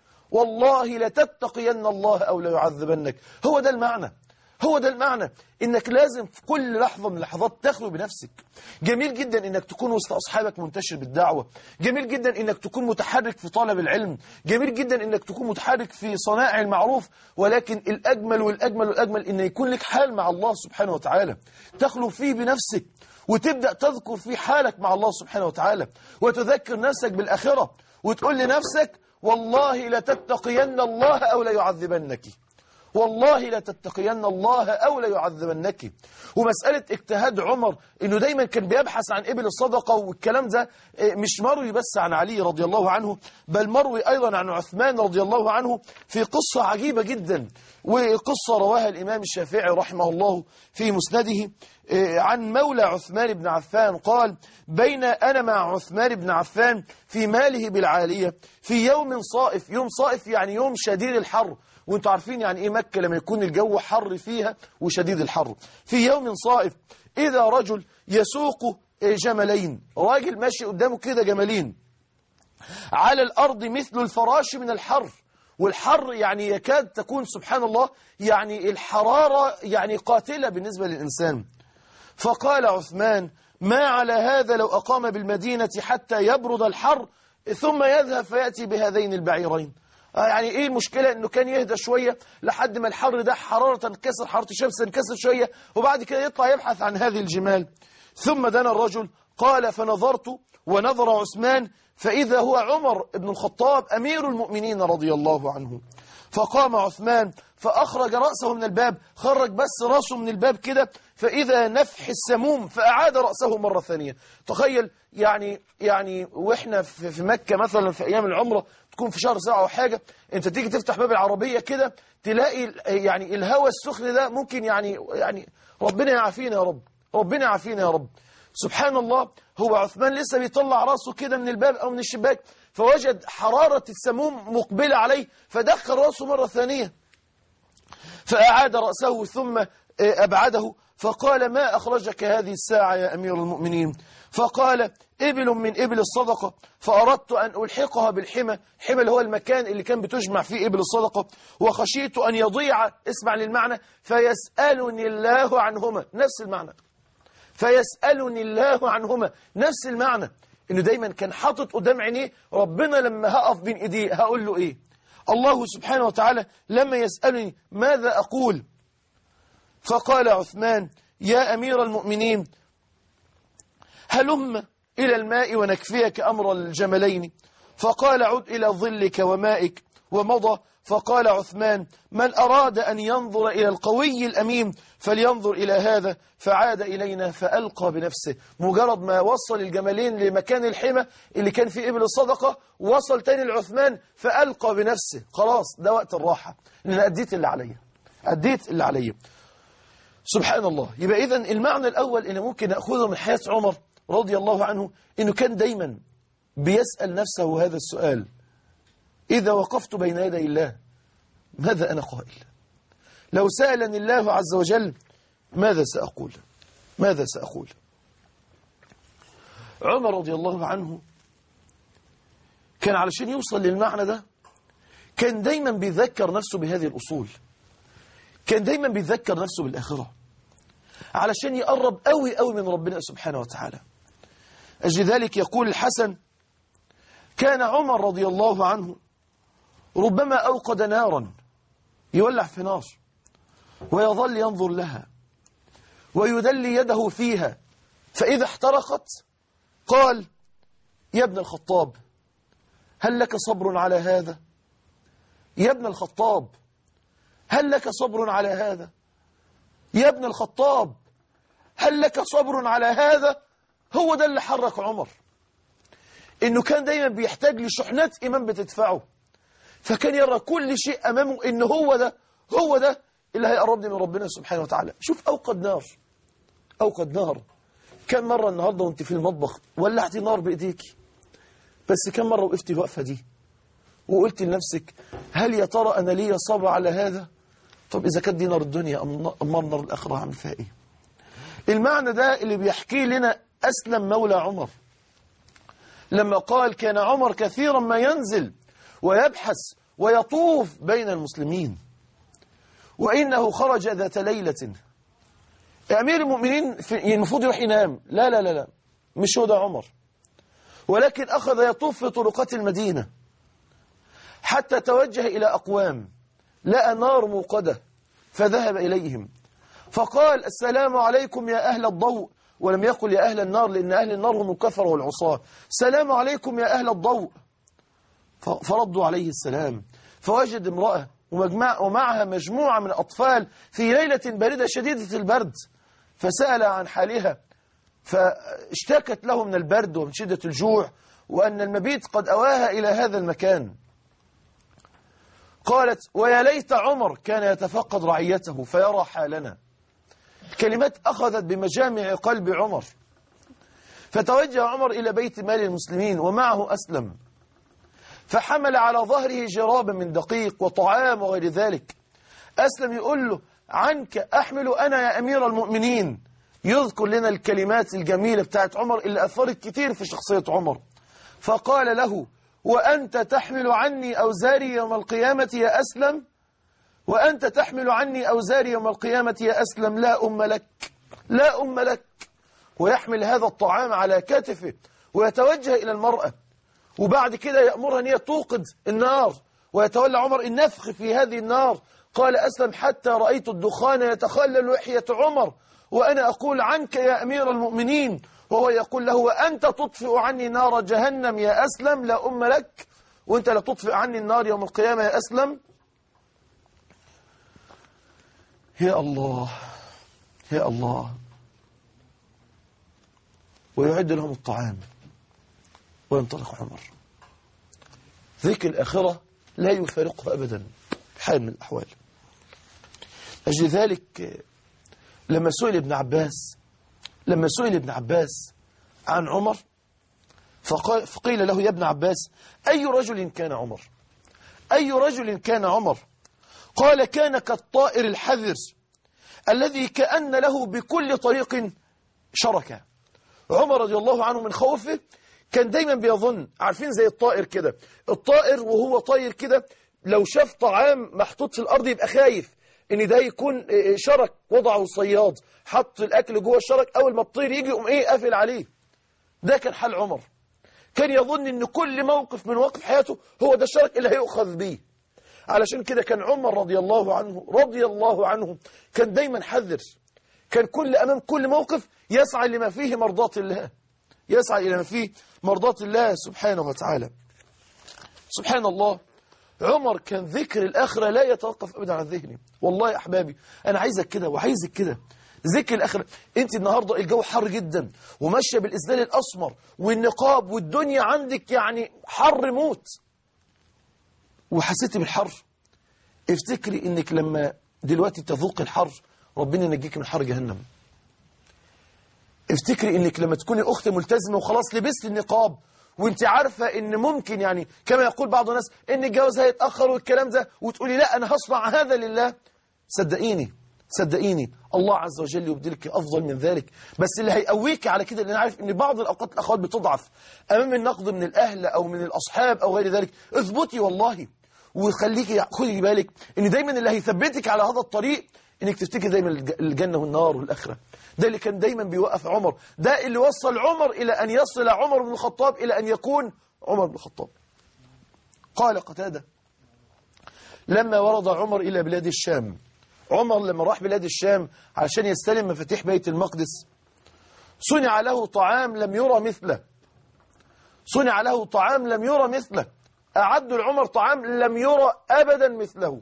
والله لتتقين الله أو ليعذبنك هو ده المعنى هو ده المعنى انك لازم في كل لحظة من اللحظات تخلو بنفسك جميل جدا انك تكون وسط اصحابك منتشر بالدعوة جميل جدا انك تكون متحرك في طلب العلم جميل جدا انك تكون متحرك في صنائع المعروف ولكن الاجمل والاجمل والاجمل ان يكون لك حال مع الله سبحانه وتعالى تخلو فيه بنفسك وتبدأ تذكر في حالك مع الله سبحانه وتعالى وتذكر نفسك بالآخرة وتقول لنفسك والله لتتقين الله أو ليعذبنك والله لتتقين الله أو ليعذبنك ومسألة اجتهاد عمر انه دايما كان بيبحث عن ابل الصدقة والكلام ده إيه، مش مروي بس عن علي رضي الله عنه بل مروي أيضا عن عثمان رضي الله عنه في قصة عجيبة جدا وقصة رواها الإمام الشافعي رحمه الله في مسنده إيه، عن مولى عثمان بن عفان قال بين أنا مع عثمان بن عفان في ماله بالعالية في يوم صائف يوم صائف يعني يوم شديد الحر وانتوا عارفين يعني ايه مكة لما يكون الجو حر فيها وشديد الحر في يوم صائف إذا رجل يسوق جملين راجل ماشي قدامه كده جملين على الأرض مثل الفراش من الحر والحر يعني يكاد تكون سبحان الله يعني الحرارة يعني قاتلة بالنسبة للإنسان فقال عثمان ما على هذا لو أقام بالمدينة حتى يبرد الحر ثم يذهب فيأتي بهذين البعيرين آه يعني ايه المشكلة انه كان يهدى شوية لحد ما الحر ده حرارة تنكسر حرارة الشمس تنكسر شوية وبعد كده يطلع يبحث عن هذه الجمال ثم دنا الرجل قال فنظرت ونظر عثمان فإذا هو عمر بن الخطاب أمير المؤمنين رضي الله عنه فقام عثمان فأخرج رأسه من الباب خرج بس رأسه من الباب كده فإذا نفح السموم فأعاد رأسه مرة ثانية تخيل يعني يعني وإحنا في في مكة مثلا في أيام العمرة تكون في شهر ساعة أو حاجة أنت تيجي تفتح باب العربية كده تلاقي ال- يعني الهواء السخن ده ممكن يعني يعني ربنا يعافينا يا رب ربنا يعافينا يا رب سبحان الله هو عثمان لسه بيطلع راسه كده من الباب أو من الشباك فوجد حرارة السموم مقبلة عليه فدخل راسه مرة ثانية فأعاد رأسه ثم أبعده فقال ما أخرجك هذه الساعة يا أمير المؤمنين فقال إبل من إبل الصدقة فأردت أن ألحقها بالحمى الحمى اللي هو المكان اللي كان بتجمع فيه إبل الصدقة وخشيت أن يضيع اسمع للمعنى فيسألني الله عنهما نفس المعنى فيسألني الله عنهما نفس المعنى انه دايما كان حاطط قدام عينيه ربنا لما هقف بين ايديه هقول له ايه الله سبحانه وتعالى لما يسألني ماذا أقول فقال عثمان يا أمير المؤمنين هلم إلى الماء ونكفيك أمر الجملين فقال عد إلى ظلك ومائك ومضى فقال عثمان من أراد أن ينظر إلى القوي الأمين فلينظر إلى هذا فعاد إلينا فألقى بنفسه مجرد ما وصل الجملين لمكان الحمى اللي كان فيه إبل الصدقة وصل تاني لعثمان فألقى بنفسه خلاص ده وقت الراحة لأن أديت اللي عليا أديت اللي عليا سبحان الله يبقى إذن المعنى الأول اللي ممكن نأخذه من حياة عمر رضي الله عنه إنه كان دايما بيسأل نفسه هذا السؤال إذا وقفت بين يدي الله ماذا أنا قائل لو سألني الله عز وجل ماذا سأقول ماذا سأقول عمر رضي الله عنه كان علشان يوصل للمعنى ده كان دايما بيذكر نفسه بهذه الأصول كان دايما بيذكر نفسه بالآخرة علشان يقرب قوي قوي من ربنا سبحانه وتعالى أجل ذلك يقول الحسن كان عمر رضي الله عنه ربما أوقد نارا يولع في نار ويظل ينظر لها ويدلي يده فيها فإذا احترقت قال يا ابن الخطاب هل لك صبر على هذا يا ابن الخطاب هل لك صبر على هذا يا ابن الخطاب هل لك صبر على هذا هو ده اللي حرك عمر انه كان دايما بيحتاج لشحنات ايمان بتدفعه فكان يرى كل شيء امامه ان هو ده هو ده اللي هيقربني من ربنا سبحانه وتعالى شوف اوقد نار اوقد نار كم مره النهارده وانت في المطبخ ولعتي نار بايديكي بس كم مره وقفتي الوقفه دي وقلت لنفسك هل يا ترى انا ليا صبر على هذا طب اذا كانت دي نار الدنيا امال نار الاخره هعمل فيها ايه المعنى ده اللي بيحكيه لنا اسلم مولى عمر لما قال كان عمر كثيرا ما ينزل ويبحث ويطوف بين المسلمين وإنه خرج ذات ليلة أمير المؤمنين في المفروض يروح ينام لا لا لا لا مش هو ده عمر ولكن أخذ يطوف في طرقات المدينة حتى توجه إلى أقوام لقى نار موقدة فذهب إليهم فقال السلام عليكم يا أهل الضوء ولم يقل يا أهل النار لأن أهل النار هم الكفر والعصاة سلام عليكم يا أهل الضوء فردوا عليه السلام فوجد امرأة ومجمع ومعها مجموعة من أطفال في ليلة باردة شديدة البرد فسأل عن حالها فاشتكت له من البرد ومن شدة الجوع وأن المبيت قد أواها إلى هذا المكان قالت ويا ليت عمر كان يتفقد رعيته فيرى حالنا الكلمات أخذت بمجامع قلب عمر فتوجه عمر إلى بيت مال المسلمين ومعه أسلم فحمل على ظهره جرابا من دقيق وطعام وغير ذلك أسلم يقول له عنك أحمل أنا يا أمير المؤمنين يذكر لنا الكلمات الجميلة بتاعت عمر اللي أثرت كتير في شخصية عمر فقال له وأنت تحمل عني أوزاري يوم القيامة يا أسلم وأنت تحمل عني أوزاري يوم القيامة يا أسلم لا أم لك لا أم لك ويحمل هذا الطعام على كتفه ويتوجه إلى المرأة وبعد كده يأمرها أن هي توقد النار ويتولى عمر النفخ في هذه النار قال أسلم حتى رأيت الدخان يتخلل لحية عمر وأنا أقول عنك يا أمير المؤمنين وهو يقول له وأنت تطفئ عني نار جهنم يا أسلم لا أم لك وأنت لا تطفئ عني النار يوم القيامة يا أسلم يا الله يا الله ويعد لهم الطعام وينطلق عمر ذكر الآخرة لا يفارقها أبدا بحال من الأحوال أجل ذلك لما سئل ابن عباس لما سئل ابن عباس عن عمر فقال فقيل له يا ابن عباس أي رجل كان عمر أي رجل كان عمر قال كان كالطائر الحذر الذي كأن له بكل طريق شركة عمر رضي الله عنه من خوفه كان دايما بيظن عارفين زي الطائر كده الطائر وهو طاير كده لو شاف طعام محطوط في الأرض يبقى خايف ان ده يكون شرك وضعه الصياد حط الاكل جوه الشرك اول ما الطير يجي يقوم ايه قافل عليه ده كان حال عمر كان يظن ان كل موقف من مواقف حياته هو ده الشرك اللي هيؤخذ بيه علشان كده كان عمر رضي الله عنه رضي الله عنه كان دايما حذر كان كل امام كل موقف يسعى لما فيه مرضاة الله يسعى الى ما فيه مرضاة الله سبحانه وتعالى سبحان الله عمر كان ذكر الآخرة لا يتوقف أبدا عن ذهني والله يا أحبابي أنا عايزك كده وعايزك كده ذكر الآخرة أنت النهاردة الجو حر جدا وماشية بالإسدال الأسمر والنقاب والدنيا عندك يعني حر موت وحسيتي بالحر افتكري انك لما دلوقتي تذوق الحر ربنا ينجيك من حر جهنم افتكري انك لما تكوني اخت ملتزمه وخلاص لبست النقاب وانت عارفة ان ممكن يعني كما يقول بعض الناس ان الجواز هيتأخر والكلام ده وتقولي لا انا هصنع هذا لله صدقيني صدقيني الله عز وجل يبدلك افضل من ذلك بس اللي هيقويك على كده لان عارف ان بعض الاوقات الاخوات بتضعف امام النقد من الاهل او من الاصحاب او غير ذلك اثبتي والله وخليكي خدي بالك ان دايما اللي هيثبتك على هذا الطريق انك تفتكر دايما الجنة والنار والآخرة ده اللي كان دايما بيوقف عمر ده اللي وصل عمر إلى أن يصل عمر بن الخطاب إلى أن يكون عمر بن الخطاب قال قتادة لما ورد عمر إلى بلاد الشام عمر لما راح بلاد الشام عشان يستلم مفاتيح بيت المقدس صنع له طعام لم يرى مثله صنع له طعام لم يرى مثله أعد العمر طعام لم يرى أبدا مثله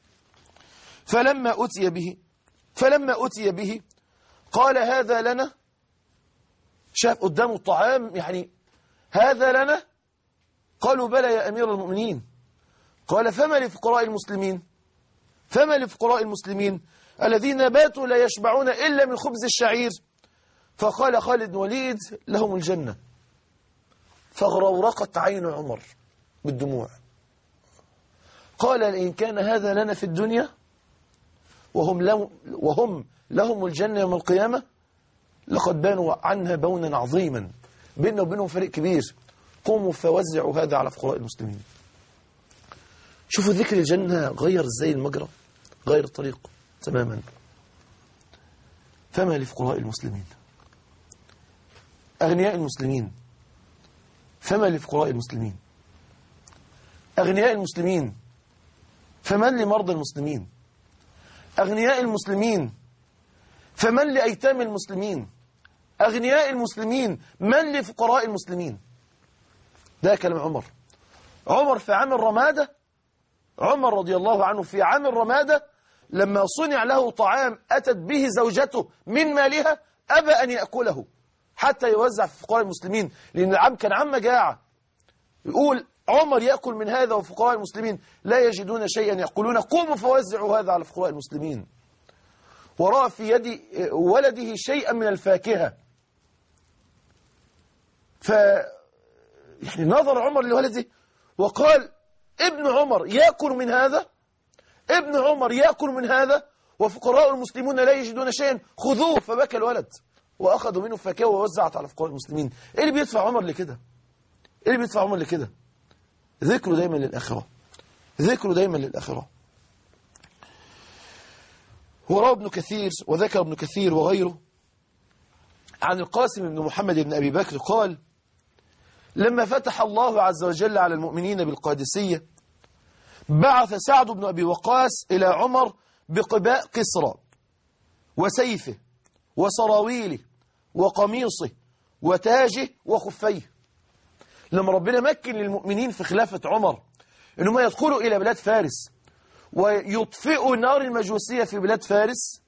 فلما أتي به فلما أتي به قال هذا لنا شاف قدامه الطعام يعني هذا لنا قالوا بلى يا أمير المؤمنين قال فما لفقراء المسلمين فما لفقراء المسلمين الذين باتوا لا يشبعون إلا من خبز الشعير فقال خالد وليد لهم الجنة فغرورقت عين عمر بالدموع قال إن كان هذا لنا في الدنيا وهم لهم, وهم لهم الجنة يوم القيامة لقد بانوا عنها بونا عظيما بيننا وبينهم فريق كبير قوموا فوزعوا هذا على فقراء المسلمين شوفوا ذكر الجنة غير ازاي المجرى غير الطريق تماما فما لفقراء المسلمين أغنياء المسلمين فما لفقراء المسلمين أغنياء المسلمين فمن لمرضى المسلمين أغنياء المسلمين فمن لأيتام المسلمين أغنياء المسلمين من لفقراء المسلمين ده كلام عمر عمر في عام الرمادة عمر رضي الله عنه في عام الرمادة لما صنع له طعام أتت به زوجته من مالها أبى أن يأكله حتى يوزع في فقراء المسلمين لأن العام كان عام مجاعة يقول عمر يأكل من هذا وفقراء المسلمين لا يجدون شيئا يأكلون قوموا فوزعوا هذا على فقراء المسلمين ورأى في يد ولده شيئا من الفاكهة ف يعني نظر عمر لولده وقال ابن عمر يأكل من هذا ابن عمر يأكل من هذا وفقراء المسلمون لا يجدون شيئا خذوه فبكى الولد وأخذوا منه فاكهة ووزعت على فقراء المسلمين إيه اللي بيدفع عمر لكده إيه اللي بيدفع عمر لكده ذكره دايما للآخرة ذكره دايما للآخرة وروى ابن كثير وذكر ابن كثير وغيره عن القاسم بن محمد بن أبي بكر قال لما فتح الله عز وجل على المؤمنين بالقادسية بعث سعد بن أبي وقاص إلى عمر بقباء قسرى وسيفه وسراويله وقميصه وتاجه وخفيه لما ربنا مكن للمؤمنين في خلافة عمر انهم يدخلوا إلى بلاد فارس ويطفئوا نار المجوسية في بلاد فارس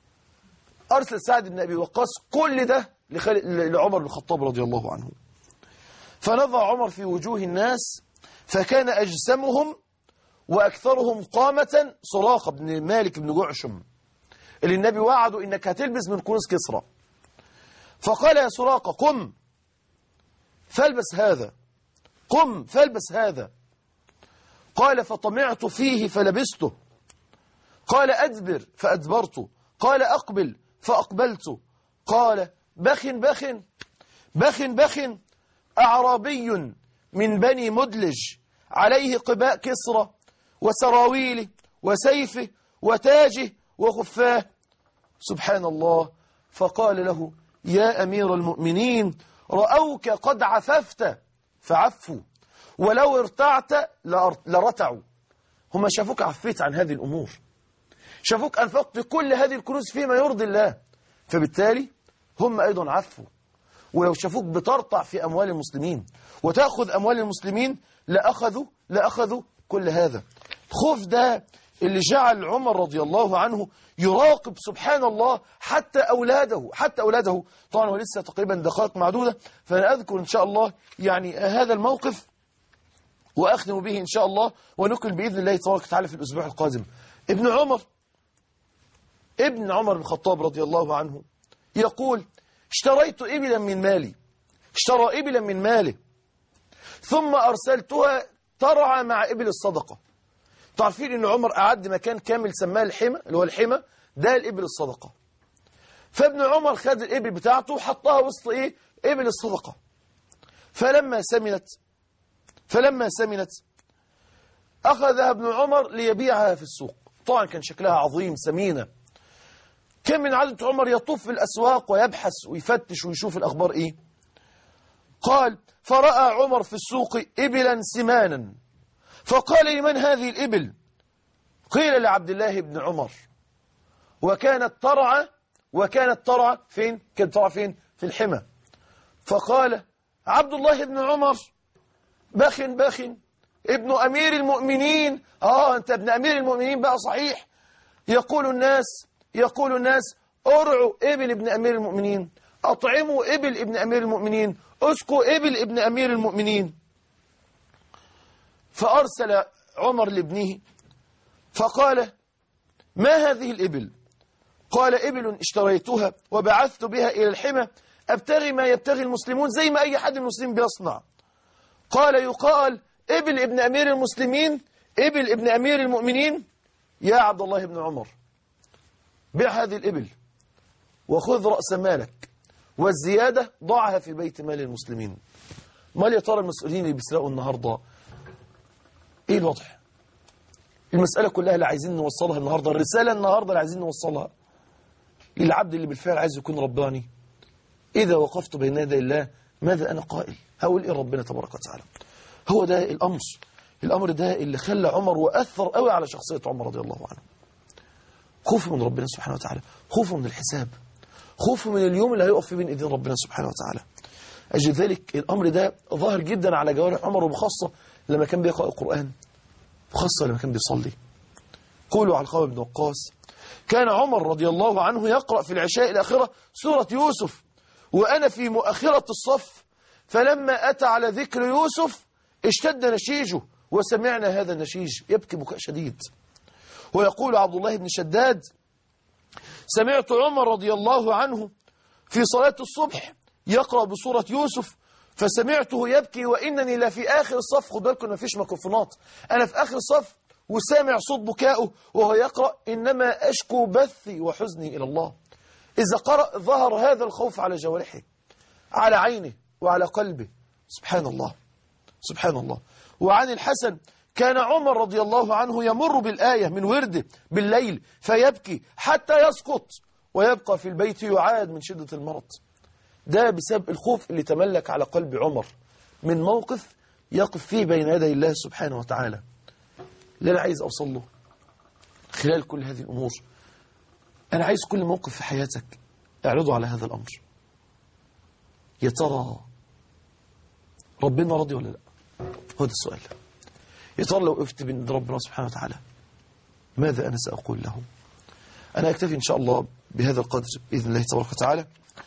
أرسل سعد بن أبي وقاص كل ده لخال... لعمر بن الخطاب رضي الله عنه فنظر عمر في وجوه الناس فكان أجسمهم وأكثرهم قامة سراقة بن مالك بن جعشم اللي النبي وعده إنك هتلبس من كنوز كسرى فقال يا سراقة قم فالبس هذا قم فالبس هذا قال فطمعت فيه فلبسته قال أدبر فأدبرت قال أقبل فأقبلت قال بخ بخ بخ بخ أعرابي من بني مدلج عليه قباء كسرى وسراويله وسيفه وتاجه وخفاه سبحان الله فقال له يا أمير المؤمنين رأوك قد عففت فعفوا ولو ارتعت لرتعوا هم شافوك عفيت عن هذه الأمور شافوك أنفقت كل هذه الكنوز فيما يرضي الله فبالتالي هم أيضا عفوا ولو شافوك بترطع في أموال المسلمين وتأخذ أموال المسلمين لأخذوا لأخذوا كل هذا الخوف ده اللي جعل عمر رضي الله عنه يراقب سبحان الله حتى أولاده حتى أولاده طبعا هو لسه تقريبا دقائق معدودة فأنا أذكر إن شاء الله يعني هذا الموقف وأختم به إن شاء الله ونكل بإذن الله تبارك وتعالى في الأسبوع القادم ابن عمر ابن عمر بن الخطاب رضي الله عنه يقول اشتريت إبلا من مالي اشترى إبلا من ماله ثم أرسلتها ترعى مع إبل الصدقة تعرفين ان عمر أعد مكان كامل سماه الحمى اللي هو الحمى ده الإبل الصدقة فابن عمر خد الإبل بتاعته وحطها وسط إيه إبل الصدقة فلما سمنت فلما سمنت أخذها ابن عمر ليبيعها في السوق طبعا كان شكلها عظيم سمينة كان من عادة عمر يطوف في الأسواق ويبحث ويفتش ويشوف الأخبار إيه قال فرأى عمر في السوق إبلا سمانا فقال لمن هذه الإبل قيل لعبد الله بن عمر وكانت ترعى وكانت ترعى فين كانت ترعى فين في الحمى فقال عبد الله بن عمر بخ بخ ابن أمير المؤمنين آه أنت ابن أمير المؤمنين بقى صحيح يقول الناس يقول الناس ارعوا ابن ابن أمير المؤمنين أطعموا ابل ابن أمير المؤمنين اسقوا ابل ابن أمير المؤمنين فأرسل عمر لابنه فقال ما هذه الإبل قال إبل اشتريتها وبعثت بها إلى الحمى أبتغي ما يبتغي المسلمون زي ما أي حد المسلم بيصنع قال يقال إبل ابن أمير المسلمين إبل ابن أمير المؤمنين يا عبد الله بن عمر بيع هذه الإبل وخذ رأس مالك والزيادة ضعها في بيت مال المسلمين ما يا ترى المسؤولين اللي بيسرقوا النهارده ايه الوضع المسألة كلها اللي عايزين نوصلها النهاردة الرسالة النهاردة اللي عايزين نوصلها للعبد اللي بالفعل عايز يكون رباني إذا وقفت بين يدي الله ماذا أنا قائل هقول إيه ربنا تبارك وتعالى هو ده الأمر الأمر ده اللي خلى عمر وأثر قوي على شخصية عمر رضي الله عنه خوفه من ربنا سبحانه وتعالى خوفه من الحساب خوفه من اليوم اللي هيقف فيه بين ايدين ربنا سبحانه وتعالى أجل ذلك الأمر ده ظاهر جدا على جوارح عمر وبخاصة لما كان بيقرأ القرآن وخاصة لما كان بيصلي قولوا على القوم بن وقاص كان عمر رضي الله عنه يقرأ في العشاء الآخرة سورة يوسف وأنا في مؤخرة الصف فلما أتى على ذكر يوسف اشتد نشيجه وسمعنا هذا النشيج يبكي بكاء شديد ويقول عبد الله بن شداد سمعت عمر رضي الله عنه في صلاة الصبح يقرأ بسورة يوسف فسمعته يبكي وإنني لا في آخر الصف خد بالكم ما فيش ميكروفونات أنا في آخر الصف وسامع صوت بكائه وهو يقرأ إنما أشكو بثي وحزني إلى الله إذا قرأ ظهر هذا الخوف على جوارحه على عينه وعلى قلبه سبحان الله سبحان الله وعن الحسن كان عمر رضي الله عنه يمر بالآية من ورده بالليل فيبكي حتى يسقط ويبقى في البيت يعاد من شدة المرض ده بسبب الخوف اللي تملك على قلب عمر من موقف يقف فيه بين يدي الله سبحانه وتعالى اللي أنا عايز أوصل له خلال كل هذه الأمور أنا عايز كل موقف في حياتك اعرضه على هذا الأمر يا ترى ربنا راضي ولا لا هو ده السؤال يا ترى لو وقفت بين ربنا سبحانه وتعالى ماذا أنا سأقول له أنا أكتفي إن شاء الله بهذا القدر بإذن الله تبارك وتعالى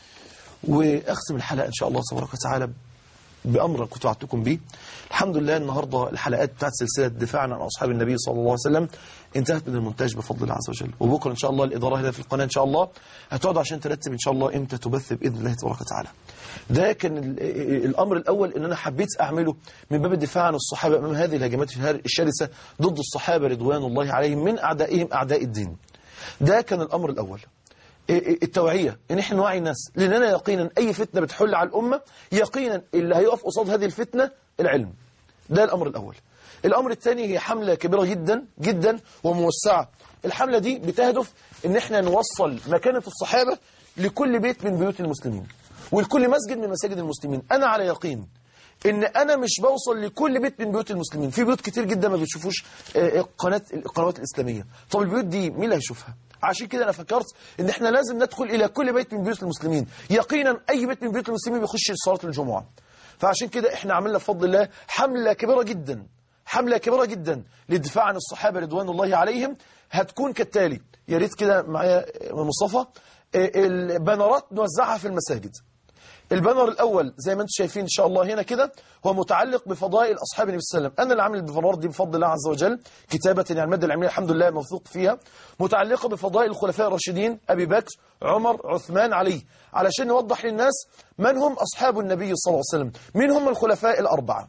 وأختم الحلقة إن شاء الله تبارك وتعالى بأمر كنت وعدتكم به الحمد لله النهاردة الحلقات بتاعت سلسلة دفاعنا عن أصحاب النبي صلى الله عليه وسلم انتهت من المونتاج بفضل الله عز وجل وبكرة إن شاء الله الإدارة هنا في القناة إن شاء الله هتقعد عشان ترتب إن شاء الله إمتى تبث بإذن الله تبارك وتعالى ده كان ال- الأمر الأول إن أنا حبيت أعمله من باب الدفاع عن الصحابة أمام هذه الهجمات الشرسة ضد الصحابة رضوان الله عليهم من أعدائهم أعداء الدين ده كان الأمر الأول التوعية ان احنا نوعي الناس لاننا يقينا اي فتنة بتحل على الامة يقينا اللي هيقف قصاد هذه الفتنة العلم ده الامر الاول الامر الثاني هي حملة كبيرة جدا جدا وموسعة الحملة دي بتهدف ان احنا نوصل مكانة الصحابة لكل بيت من بيوت المسلمين ولكل مسجد من مساجد المسلمين انا على يقين ان انا مش بوصل لكل بيت من بيوت المسلمين في بيوت كتير جدا ما بتشوفوش آه، قناه القنوات الاسلاميه طب البيوت دي مين اللي هيشوفها عشان كده انا فكرت ان احنا لازم ندخل الى كل بيت من بيوت المسلمين يقينا اي بيت من بيوت المسلمين بيخش صلاه الجمعه فعشان كده احنا عملنا بفضل الله حمله كبيره جدا حمله كبيره جدا للدفاع عن الصحابه رضوان الله عليهم هتكون كالتالي يا ريت كده معايا آه، مصطفى آه، البنرات نوزعها في المساجد البانر الأول زي ما انتم شايفين إن شاء الله هنا كده هو متعلق بفضائل أصحاب النبي صلى الله عليه وسلم أنا اللي عامل البانرات دي بفضل الله عز وجل كتابة يعني المادة العلمية الحمد لله موثوق فيها متعلقة بفضائل الخلفاء الراشدين أبي بكر عمر عثمان علي علشان نوضح للناس من هم أصحاب النبي صلى الله عليه وسلم من هم الخلفاء الأربعة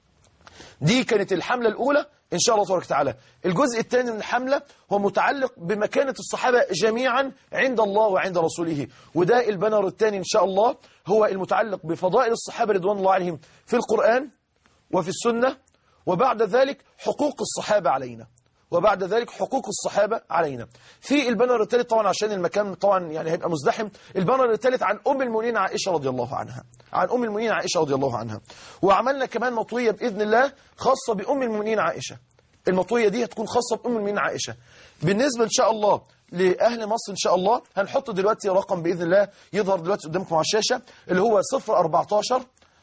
دي كانت الحملة الأولى إن شاء الله تبارك وتعالى الجزء الثاني من الحملة هو متعلق بمكانة الصحابة جميعا عند الله وعند رسوله وده البنر الثاني إن شاء الله هو المتعلق بفضائل الصحابة رضوان الله عليهم في القرآن وفي السنة وبعد ذلك حقوق الصحابة علينا وبعد ذلك حقوق الصحابة علينا في البنر الثالث طبعا عشان المكان طبعا يعني هيبقى مزدحم البنر الثالث عن أم المؤمنين عائشة رضي الله عنها عن أم المؤمنين عائشة رضي الله عنها وعملنا كمان مطوية بإذن الله خاصة بأم المؤمنين عائشة المطوية دي هتكون خاصة بأم المؤمنين عائشة بالنسبة إن شاء الله لأهل مصر إن شاء الله هنحط دلوقتي رقم بإذن الله يظهر دلوقتي قدامكم على الشاشة اللي هو 014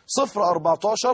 014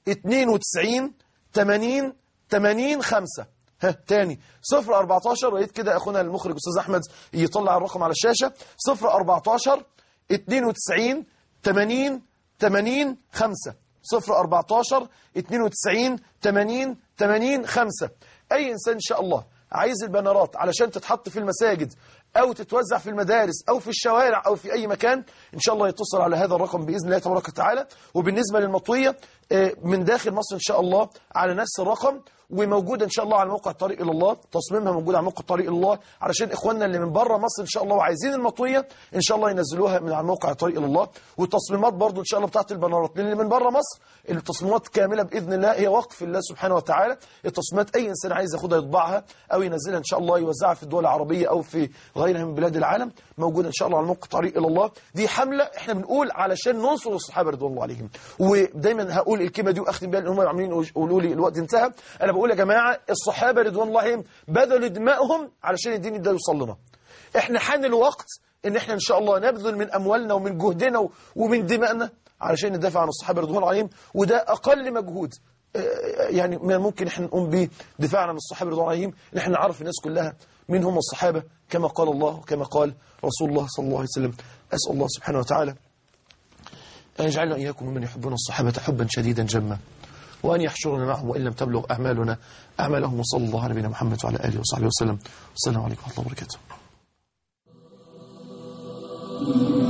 92 80 80 5 ها تاني 014 رأيت كده أخونا المخرج أستاذ أحمد يطلع الرقم على الشاشة 014 92 80 80 5 014 92 80 80 5 أي إنسان إن شاء الله عايز البنرات علشان تتحط في المساجد أو تتوزع في المدارس أو في الشوارع أو في أي مكان إن شاء الله يتصل على هذا الرقم بإذن الله تبارك وتعالى وبالنسبة للمطوية آه، من داخل مصر إن شاء الله على نفس الرقم وموجودة إن شاء الله على موقع طريق إلى الله تصميمها موجود على موقع طريق إلى الله علشان إخواننا اللي من بره مصر إن شاء الله وعايزين المطوية إن شاء الله ينزلوها من على موقع طريق إلى الله والتصميمات برضو إن شاء الله بتاعت البنرات لأن اللي من بره مصر التصميمات كاملة بإذن الله هي وقف الله سبحانه وتعالى التصميمات أي إنسان عايز ياخدها يطبعها أو ينزلها إن شاء الله يوزعها في الدول العربية أو في غيرها من بلاد العالم موجودة إن شاء الله على موقع طريق إلى الله دي حملة إحنا بنقول علشان ننصر الصحابة رضوان الله عليهم ودايما هقول الكلمة دي وأختم بيها لأن هم عاملين يقولوا لي الوقت انتهى أنا بقول يا جماعة الصحابة رضوان الله عليهم بذلوا دمائهم علشان الدين ده يوصل لنا إحنا حان الوقت إن إحنا إن شاء الله نبذل من أموالنا ومن جهدنا و- ومن دمائنا علشان ندافع عن الصحابة رضوان الله عليهم وده أقل مجهود آه، يعني ما ممكن احنا نقوم به دفاعا عن الصحابة رضوان الله عليهم ان احنا نعرف الناس كلها من هم الصحابة كما قال الله وكما قال رسول الله صلى الله عليه وسلم أسأل الله سبحانه وتعالى أن يجعلنا إياكم ممن يحبون الصحابة حبا شديدا جما وأن يحشرنا معهم وإن لم تبلغ أعمالنا أعمالهم وصلى الله على نبينا محمد وعلى آله وصحبه وسلم والسلام عليكم ورحمة الله وبركاته